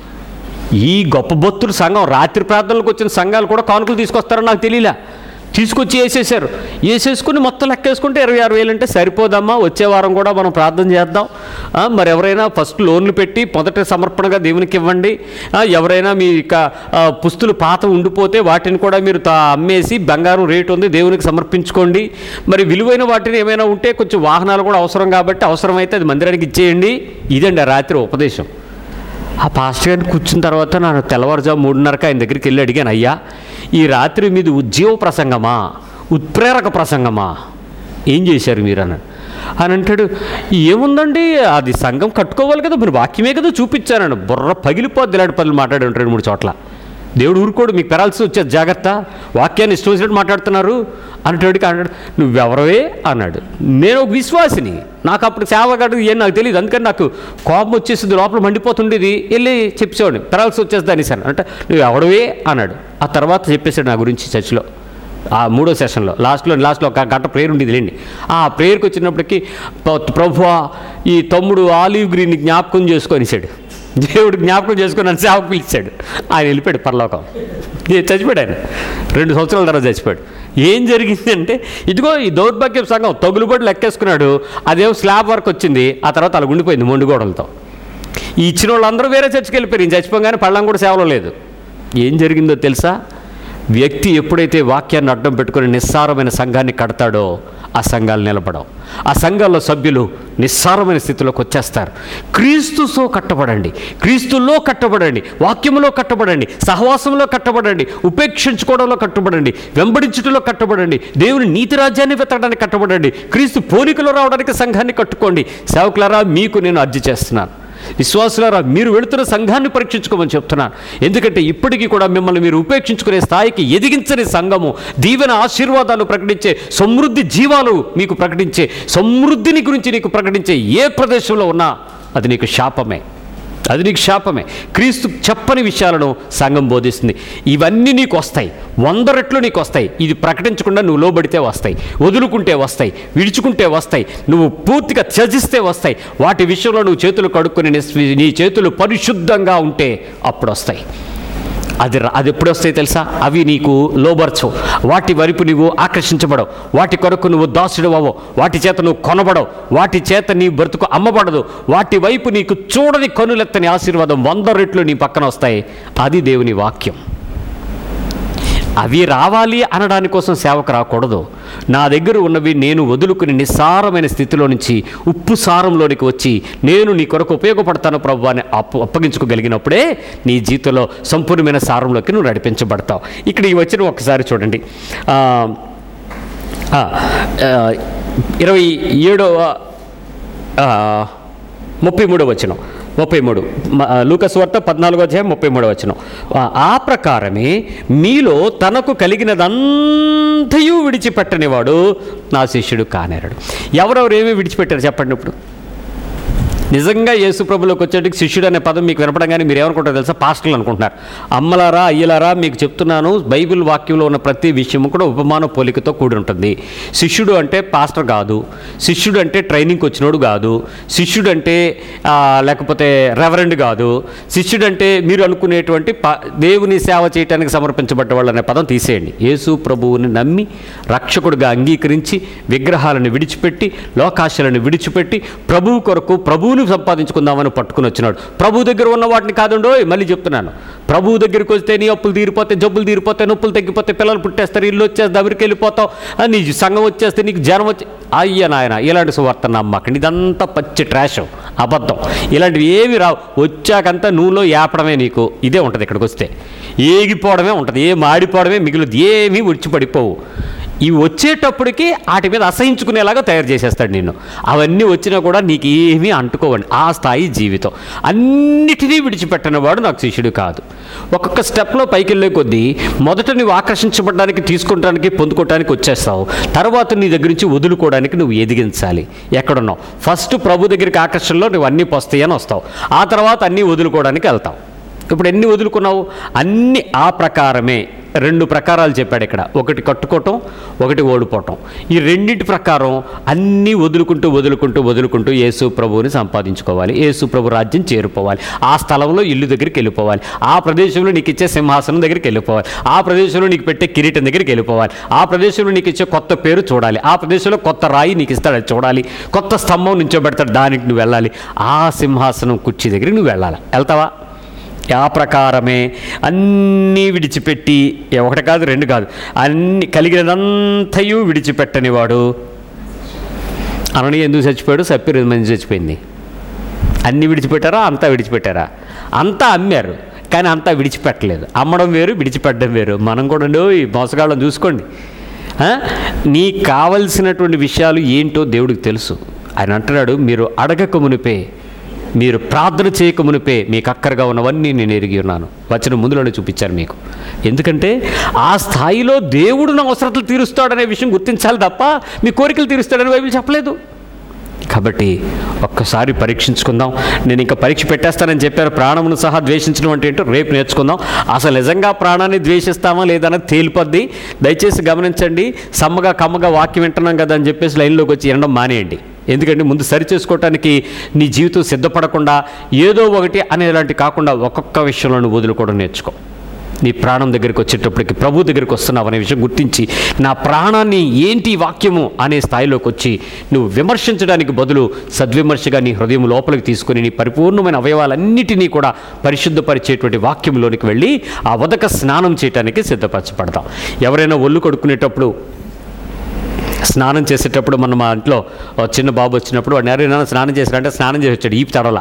ఈ గొప్ప భక్తుల సంఘం రాత్రి ప్రార్థనలకు వచ్చిన సంఘాలు కూడా కానుకలు తీసుకొస్తారని నాకు తెలియలే తీసుకొచ్చి వేసేసారు వేసేసుకుని మొత్తం లెక్క వేసుకుంటే ఇరవై ఆరు వేలు అంటే సరిపోదమ్మా వచ్చే వారం కూడా మనం ప్రార్థన చేద్దాం ఆ, మరి ఎవరైనా ఫస్ట్ లోన్లు పెట్టి మొదట సమర్పణగా దేవునికి ఇవ్వండి ఆ, ఎవరైనా మీ ఇక ఆ, పుస్తులు పాత ఉండిపోతే వాటిని కూడా మీరు తా అమ్మేసి బంగారం రేటు ఉంది దేవునికి సమర్పించుకోండి మరి విలువైన వాటిని ఏమైనా ఉంటే కొంచెం వాహనాలు కూడా అవసరం కాబట్టి అవసరమైతే అది మందిరానికి ఇచ్చేయండి ఇదండి ఆ రాత్రి ఉపదేశం ఆ పాస్టర్ గారిని కూర్చున్న తర్వాత నేను తెల్లవారుజాము మూడున్నరకు ఆయన దగ్గరికి వెళ్ళి అడిగాను అయ్యా ఈ రాత్రి మీది ఉజ్జీవ ప్రసంగమా ఉత్ప్రేరక ప్రసంగమా ఏం చేశారు మీరు అని అని అంటాడు ఏముందండి అది సంఘం కట్టుకోవాలి కదా మీరు వాక్యమే కదా చూపించాను బుర్ర పగిలిపోద్ది ఇలాంటి పనులు మాట్లాడి ఉంటాడు మూడు చోట్ల దేవుడు ఊరుకోడు మీకు పెరాల్సి వచ్చేది జాగ్రత్త వాక్యాన్ని ఇష్టం వచ్చినట్టు మాట్లాడుతున్నారు అంటాడికి అన్నాడు నువ్వెవరవే అన్నాడు నేను ఒక విశ్వాసిని నాకు అప్పుడు సేవ కాదు ఏం నాకు తెలియదు అందుకని నాకు కోపం వచ్చేసింది లోపల మండిపోతుండేది వెళ్ళి చెప్పేవాడిని పెరాల్సి వచ్చేది అని సార్ అంటే నువ్వు ఎవడవే అన్నాడు ఆ తర్వాత చెప్పేశాడు నా గురించి చర్చిలో ఆ మూడో సెషన్లో లాస్ట్లో లాస్ట్లో ఒక గంట ప్రేయర్ ఉండేది లేండి ఆ ప్రేయర్కి వచ్చినప్పటికీ ప్రభు ఈ తమ్ముడు ఆలివ్ గ్రీన్ జ్ఞాపకం చేసుకొనిసాడు దేవుడు జ్ఞాపకం చేసుకొని నన్ను సేవకు పిలిచాడు ఆయన వెళ్ళిపోయాడు పరలోకం ఏ చచ్చిపోయాడు ఆయన రెండు సంవత్సరాల తర్వాత చచ్చిపోయాడు ఏం జరిగిందంటే ఇదిగో ఈ దౌర్భాగ్యం సంఘం తగులుబడి లెక్కేసుకున్నాడు అదేమో స్లాబ్ వర్క్ వచ్చింది ఆ తర్వాత అలా ఉండిపోయింది మొండిగోడలతో ఈ ఇచ్చిన వాళ్ళందరూ వేరే చర్చికి వెళ్ళిపోయారు ఈయన చచ్చిపోగానే పళ్ళం కూడా సేవలో లేదు ఏం జరిగిందో తెలుసా వ్యక్తి ఎప్పుడైతే వాక్యాన్ని అడ్డం పెట్టుకుని నిస్సారమైన సంఘాన్ని కడతాడో ఆ సంఘాలు నిలబడవు ఆ సంఘాల్లో సభ్యులు నిస్సారమైన స్థితిలోకి వచ్చేస్తారు క్రీస్తుతో కట్టబడండి క్రీస్తులో కట్టబడండి వాక్యములో కట్టబడండి సహవాసంలో కట్టబడండి ఉపేక్షించుకోవడంలో కట్టబడండి వెంబడించుటలో కట్టబడండి దేవుని నీతి రాజ్యాన్ని వెతకడానికి కట్టబడండి క్రీస్తు పోలికలో రావడానికి సంఘాన్ని కట్టుకోండి సేవకులారా మీకు నేను అర్జీ చేస్తున్నాను విశ్వాసులారా మీరు వెళుతున్న సంఘాన్ని పరీక్షించుకోమని చెప్తున్నాను ఎందుకంటే ఇప్పటికీ కూడా మిమ్మల్ని మీరు ఉపేక్షించుకునే స్థాయికి ఎదిగించని సంఘము దీవెన ఆశీర్వాదాలు ప్రకటించే సమృద్ధి జీవాలు మీకు ప్రకటించే సమృద్ధిని గురించి నీకు ప్రకటించే ఏ ప్రదేశంలో ఉన్నా అది నీకు శాపమే అది నీకు శాపమే క్రీస్తు చెప్పని విషయాలను సంఘం బోధిస్తుంది ఇవన్నీ నీకు వస్తాయి వంద రెట్లు నీకు వస్తాయి ఇది ప్రకటించకుండా నువ్వు లోబడితే వస్తాయి వదులుకుంటే వస్తాయి విడుచుకుంటే వస్తాయి నువ్వు పూర్తిగా త్యజిస్తే వస్తాయి వాటి విషయంలో నువ్వు చేతులు కడుక్కొని నీ- నీ చేతులు పరిశుద్ధంగా ఉంటే అప్పుడు వస్తాయి అది రా- అది ఎప్పుడు వస్తాయి తెలుసా అవి నీకు లోబర్చవు వాటి వైపు నువ్వు ఆకర్షించబడవు వాటి కొరకు నువ్వు దాసుడు అవ్వవు వాటి చేత నువ్వు కొనబడవు వాటి చేత నీ బ్రతుకు అమ్మబడదు వాటి వైపు నీకు చూడని కనులెత్తని ఆశీర్వాదం వంద రెట్లు నీ పక్కన వస్తాయి అది దేవుని వాక్యం అవి రావాలి అనడాని కోసం సేవకు రాకూడదు నా దగ్గర ఉన్నవి నేను వదులుకుని నిస్సారమైన స్థితిలో నుంచి ఉప్పు సారంలోనికి వచ్చి నేను నీ కొరకు ఉపయోగపడతాను ప్రభు అని అప్పు అప్పగించుకోగలిగినప్పుడే నీ జీవితంలో సంపూర్ణమైన సారంలోకి నువ్వు నడిపించబడతావు ఇక్కడ ఈ వచ్చిన ఒకసారి చూడండి ఆ, ఆ, ఆ, ఇరవై ఏడవ ఆ, ముప్పై మూడో వచనం ముప్పై మూడు లూకస్ వార్త పద్నాలుగో అధ్యాయం ముప్పై మూడో వచనం ఆ, ఆ ప్రకారమే మీలో తనకు కలిగినదంతయు విడిచిపెట్టనివాడు నా శిష్యుడు కానేరాడు ఎవరెవరు ఏమీ విడిచిపెట్టారు చెప్పండి ఇప్పుడు నిజంగా యేసు ప్రభులోకి వచ్చేటికి శిష్యుడు అనే పదం మీకు వినపడంగానే మీరు ఏమనుకుంటారో తెలుసా పాస్టర్లు అనుకుంటున్నారు అమ్మలారా అయ్యలారా మీకు చెప్తున్నాను బైబిల్ వాక్యంలో ఉన్న ప్రతి విషయం కూడా ఉపమాన పోలికతో కూడి ఉంటుంది శిష్యుడు అంటే పాస్టర్ కాదు శిష్యుడు అంటే ట్రైనింగ్కి వచ్చినోడు కాదు శిష్యుడు అంటే ఆ, లేకపోతే రెవరెండ్ కాదు శిష్యుడు అంటే మీరు అనుకునేటువంటి ప దేవుని సేవ చేయడానికి సమర్పించబడ్డ వాళ్ళు అనే పదం తీసేయండి యేసు ప్రభువుని నమ్మి రక్షకుడిగా అంగీకరించి విగ్రహాలను విడిచిపెట్టి లోకాశలను విడిచిపెట్టి ప్రభువు కొరకు ప్రభువుని సంపాదించుకుందామని పట్టుకుని వచ్చినాడు ప్రభు దగ్గర ఉన్న వాటిని కాదండో మళ్ళీ చెప్తున్నాను ప్రభువు దగ్గరికి వస్తే నీ అప్పులు తీరిపోతే జబ్బులు తీరిపోతే నొప్పులు తగ్గిపోతే పిల్లలు పుట్టేస్తారు ఇల్లు వచ్చేస్తే దగ్గరికి వెళ్ళిపోతావు ఆ, నీ సంఘం వచ్చేస్తే నీకు జ్వరం వచ్చి అయ్య నాయన ఇలాంటి సువార్త నమ్మకండి ఇదంతా పచ్చి ట్రాష్ అబద్ధం ఇలాంటివి ఏమి రావు వచ్చాకంతా నూనెలో ఏపడమే నీకు ఇదే ఉంటుంది ఇక్కడికి వస్తే ఏగిపోవడమే ఉంటుంది ఏ మాడిపోవడమే మిగులుది ఏమీ విడిచిపడిపోవు ఇవి వచ్చేటప్పటికి వాటి మీద అసహించుకునేలాగా తయారు చేసేస్తాడు నిన్ను అవన్నీ వచ్చినా కూడా నీకు ఏమీ అంటుకోవండి ఆ స్థాయి జీవితం అన్నిటినీ విడిచిపెట్టిన వాడు నాకు శిష్యుడు కాదు ఒక్కొక్క స్టెప్లో పైకి వెళ్ళే కొద్దీ మొదట నువ్వు ఆకర్షించబడడానికి తీసుకుంటానికి పొందుకోవడానికి వచ్చేస్తావు తర్వాత నీ దగ్గర నుంచి వదులుకోవడానికి నువ్వు ఎదిగించాలి ఎక్కడున్నావు ఫస్ట్ ప్రభు దగ్గరికి ఆకర్షణలో నువ్వు అన్నీ పొస్తాయని వస్తావు ఆ తర్వాత అన్నీ వదులుకోవడానికి వెళ్తావు ఇప్పుడు ఎన్ని వదులుకున్నావు అన్ని ఆ ప్రకారమే రెండు ప్రకారాలు చెప్పాడు ఇక్కడ ఒకటి కట్టుకోవటం ఒకటి ఓడిపోవటం ఈ రెండింటి ప్రకారం అన్నీ వదులుకుంటూ వదులుకుంటూ వదులుకుంటూ యేసు ప్రభువుని సంపాదించుకోవాలి యేసు ప్రభు రాజ్యం చేరుకోవాలి ఆ స్థలంలో ఇల్లు దగ్గరికి వెళ్ళిపోవాలి ఆ ప్రదేశంలో నీకు ఇచ్చే సింహాసనం దగ్గరికి వెళ్ళిపోవాలి ఆ ప్రదేశంలో నీకు పెట్టే కిరీటం దగ్గరికి వెళ్ళిపోవాలి ఆ ప్రదేశంలో నీకు ఇచ్చే కొత్త పేరు చూడాలి ఆ ప్రదేశంలో కొత్త రాయి నీకు ఇస్తాడు అది చూడాలి కొత్త స్తంభం నుంచోబెడతాడు దానికి నువ్వు వెళ్ళాలి ఆ సింహాసనం కుర్చీ దగ్గరికి నువ్వు వెళ్ళాలి వెళ్తావా ఆ ప్రకారమే అన్నీ విడిచిపెట్టి ఏ ఒకటి కాదు రెండు కాదు అన్ని కలిగినదంతయు విడిచిపెట్టని వాడు అనని ఎందుకు చచ్చిపోయాడు సప్పిరు మంది చచ్చిపోయింది అన్నీ విడిచిపెట్టారా అంతా విడిచిపెట్టారా అంతా అమ్మారు కానీ అంతా విడిచిపెట్టలేదు అమ్మడం వేరు విడిచిపెట్టడం వేరు మనం కూడా ఈ మోసగాళ్ళని చూసుకోండి ఆ? నీకు కావలసినటువంటి విషయాలు ఏంటో దేవుడికి తెలుసు ఆయన అంటున్నాడు మీరు అడగక మునిపే మీరు ప్రార్థన చేయక మునిపే మీకు అక్కరగా ఉన్నవన్నీ నేను ఎరిగి ఉన్నాను వచ్చిన ముందులోనే చూపించాను మీకు ఎందుకంటే ఆ స్థాయిలో దేవుడు నా అవసరతలు తీరుస్తాడనే విషయం గుర్తించాలి తప్ప మీ కోరికలు తీరుస్తాడని బైబిల్ చెప్పలేదు కాబట్టి ఒక్కసారి పరీక్షించుకుందాం నేను ఇంకా పరీక్ష పెట్టేస్తానని చెప్పారు ప్రాణమును సహా ద్వేషించడం అంటే ఏంటో రేపు నేర్చుకుందాం అసలు నిజంగా ప్రాణాన్ని ద్వేషిస్తామా లేదన్నది తేలిపోద్ది దయచేసి గమనించండి సమ్మగా కమ్మగా వాక్యం వింటున్నాం కదా అని చెప్పేసి లైన్లోకి వచ్చి వినడం మానేయండి ఎందుకంటే ముందు సరి చేసుకోవటానికి నీ జీవితం సిద్ధపడకుండా ఏదో ఒకటి అనేలాంటి కాకుండా ఒక్కొక్క విషయంలో నువ్వు వదులుకోవడం నేర్చుకో నీ ప్రాణం దగ్గరికి వచ్చేటప్పటికి ప్రభు దగ్గరికి వస్తున్నావు అనే విషయం గుర్తించి నా ప్రాణాన్ని ఏంటి ఈ వాక్యము అనే స్థాయిలోకి వచ్చి నువ్వు విమర్శించడానికి బదులు సద్విమర్శగా నీ హృదయం లోపలికి తీసుకుని నీ పరిపూర్ణమైన అవయవాలన్నిటినీ కూడా పరిశుద్ధపరిచేటువంటి వాక్యంలోనికి వెళ్ళి ఆ ఉదక స్నానం చేయడానికి సిద్ధపరచబడతాం ఎవరైనా ఒళ్ళు కొడుకునేటప్పుడు స్నానం చేసేటప్పుడు మన మా ఇంట్లో ఓ చిన్న బాబు వచ్చినప్పుడు వాడు ఎవరైనా స్నానం చేశాడంటే స్నానం చేసి వచ్చాడు ఈపు తడవలా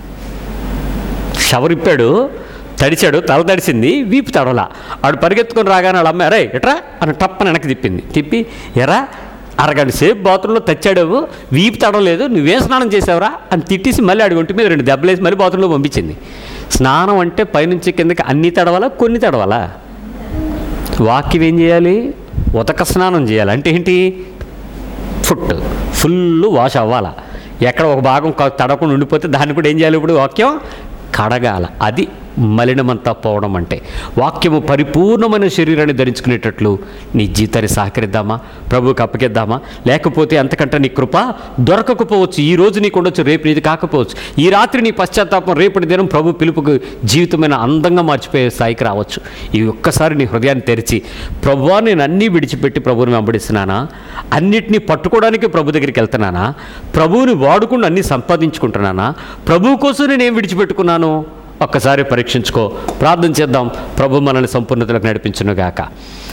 షవర్ ఇప్పాడు తడిచాడు తల తడిసింది వీపు తడవలా ఆడు పరిగెత్తుకొని రాగానే వాళ్ళ అమ్మ అరే ఎట్రా అని టప్పని వెనక్కి తిప్పింది తిప్పి ఎరా అరగంట సేపు బాత్రూంలో తెచ్చాడు వీపు తడవలేదు నువ్వేం స్నానం చేసావురా అని తిట్టేసి మళ్ళీ ఆడి ఒంటి మీద రెండు దెబ్బలేసి మళ్ళీ బాత్రూంలో పంపించింది స్నానం అంటే పైనుంచి కిందకి అన్నీ తడవాలా కొన్ని తడవాలా వాక్యం ఏం చేయాలి ఉతక స్నానం చేయాలి అంటే ఏంటి ఫుట్ ఫుల్ వాష్ అవ్వాలా ఎక్కడ ఒక భాగం క- తడవకుండా ఉండిపోతే దాన్ని కూడా ఏం చేయాలి ఇప్పుడు వాక్యం కడగాల అది మలినమంతా పోవడం అంటే వాక్యము పరిపూర్ణమైన శరీరాన్ని ధరించుకునేటట్లు నీ జీతాన్ని సహకరిద్దామా ప్రభువుకి అప్పగిద్దామా లేకపోతే అంతకంటే నీ కృప దొరకకపోవచ్చు ఈ రోజు నీకు ఉండొచ్చు రేపు నీది కాకపోవచ్చు ఈ రాత్రి నీ పశ్చాత్తాపం రేపటి దినం ప్రభు పిలుపుకు జీవితమైన అందంగా మార్చిపోయే స్థాయికి రావచ్చు ఈ ఒక్కసారి నీ హృదయాన్ని తెరిచి ప్రభువా నేను అన్నీ విడిచిపెట్టి ప్రభువుని వెంబడిస్తున్నానా అన్నిటినీ పట్టుకోవడానికి ప్రభు దగ్గరికి వెళ్తున్నానా ప్రభువుని వాడుకుని అన్నీ సంపాదించుకుంటున్నానా ప్రభువు కోసం నేను ఏం విడిచిపెట్టుకున్నాను ఒక్కసారి పరీక్షించుకో ప్రార్థన చేద్దాం ప్రభు మనల్ని సంపూర్ణతలకు నడిపించునుగాక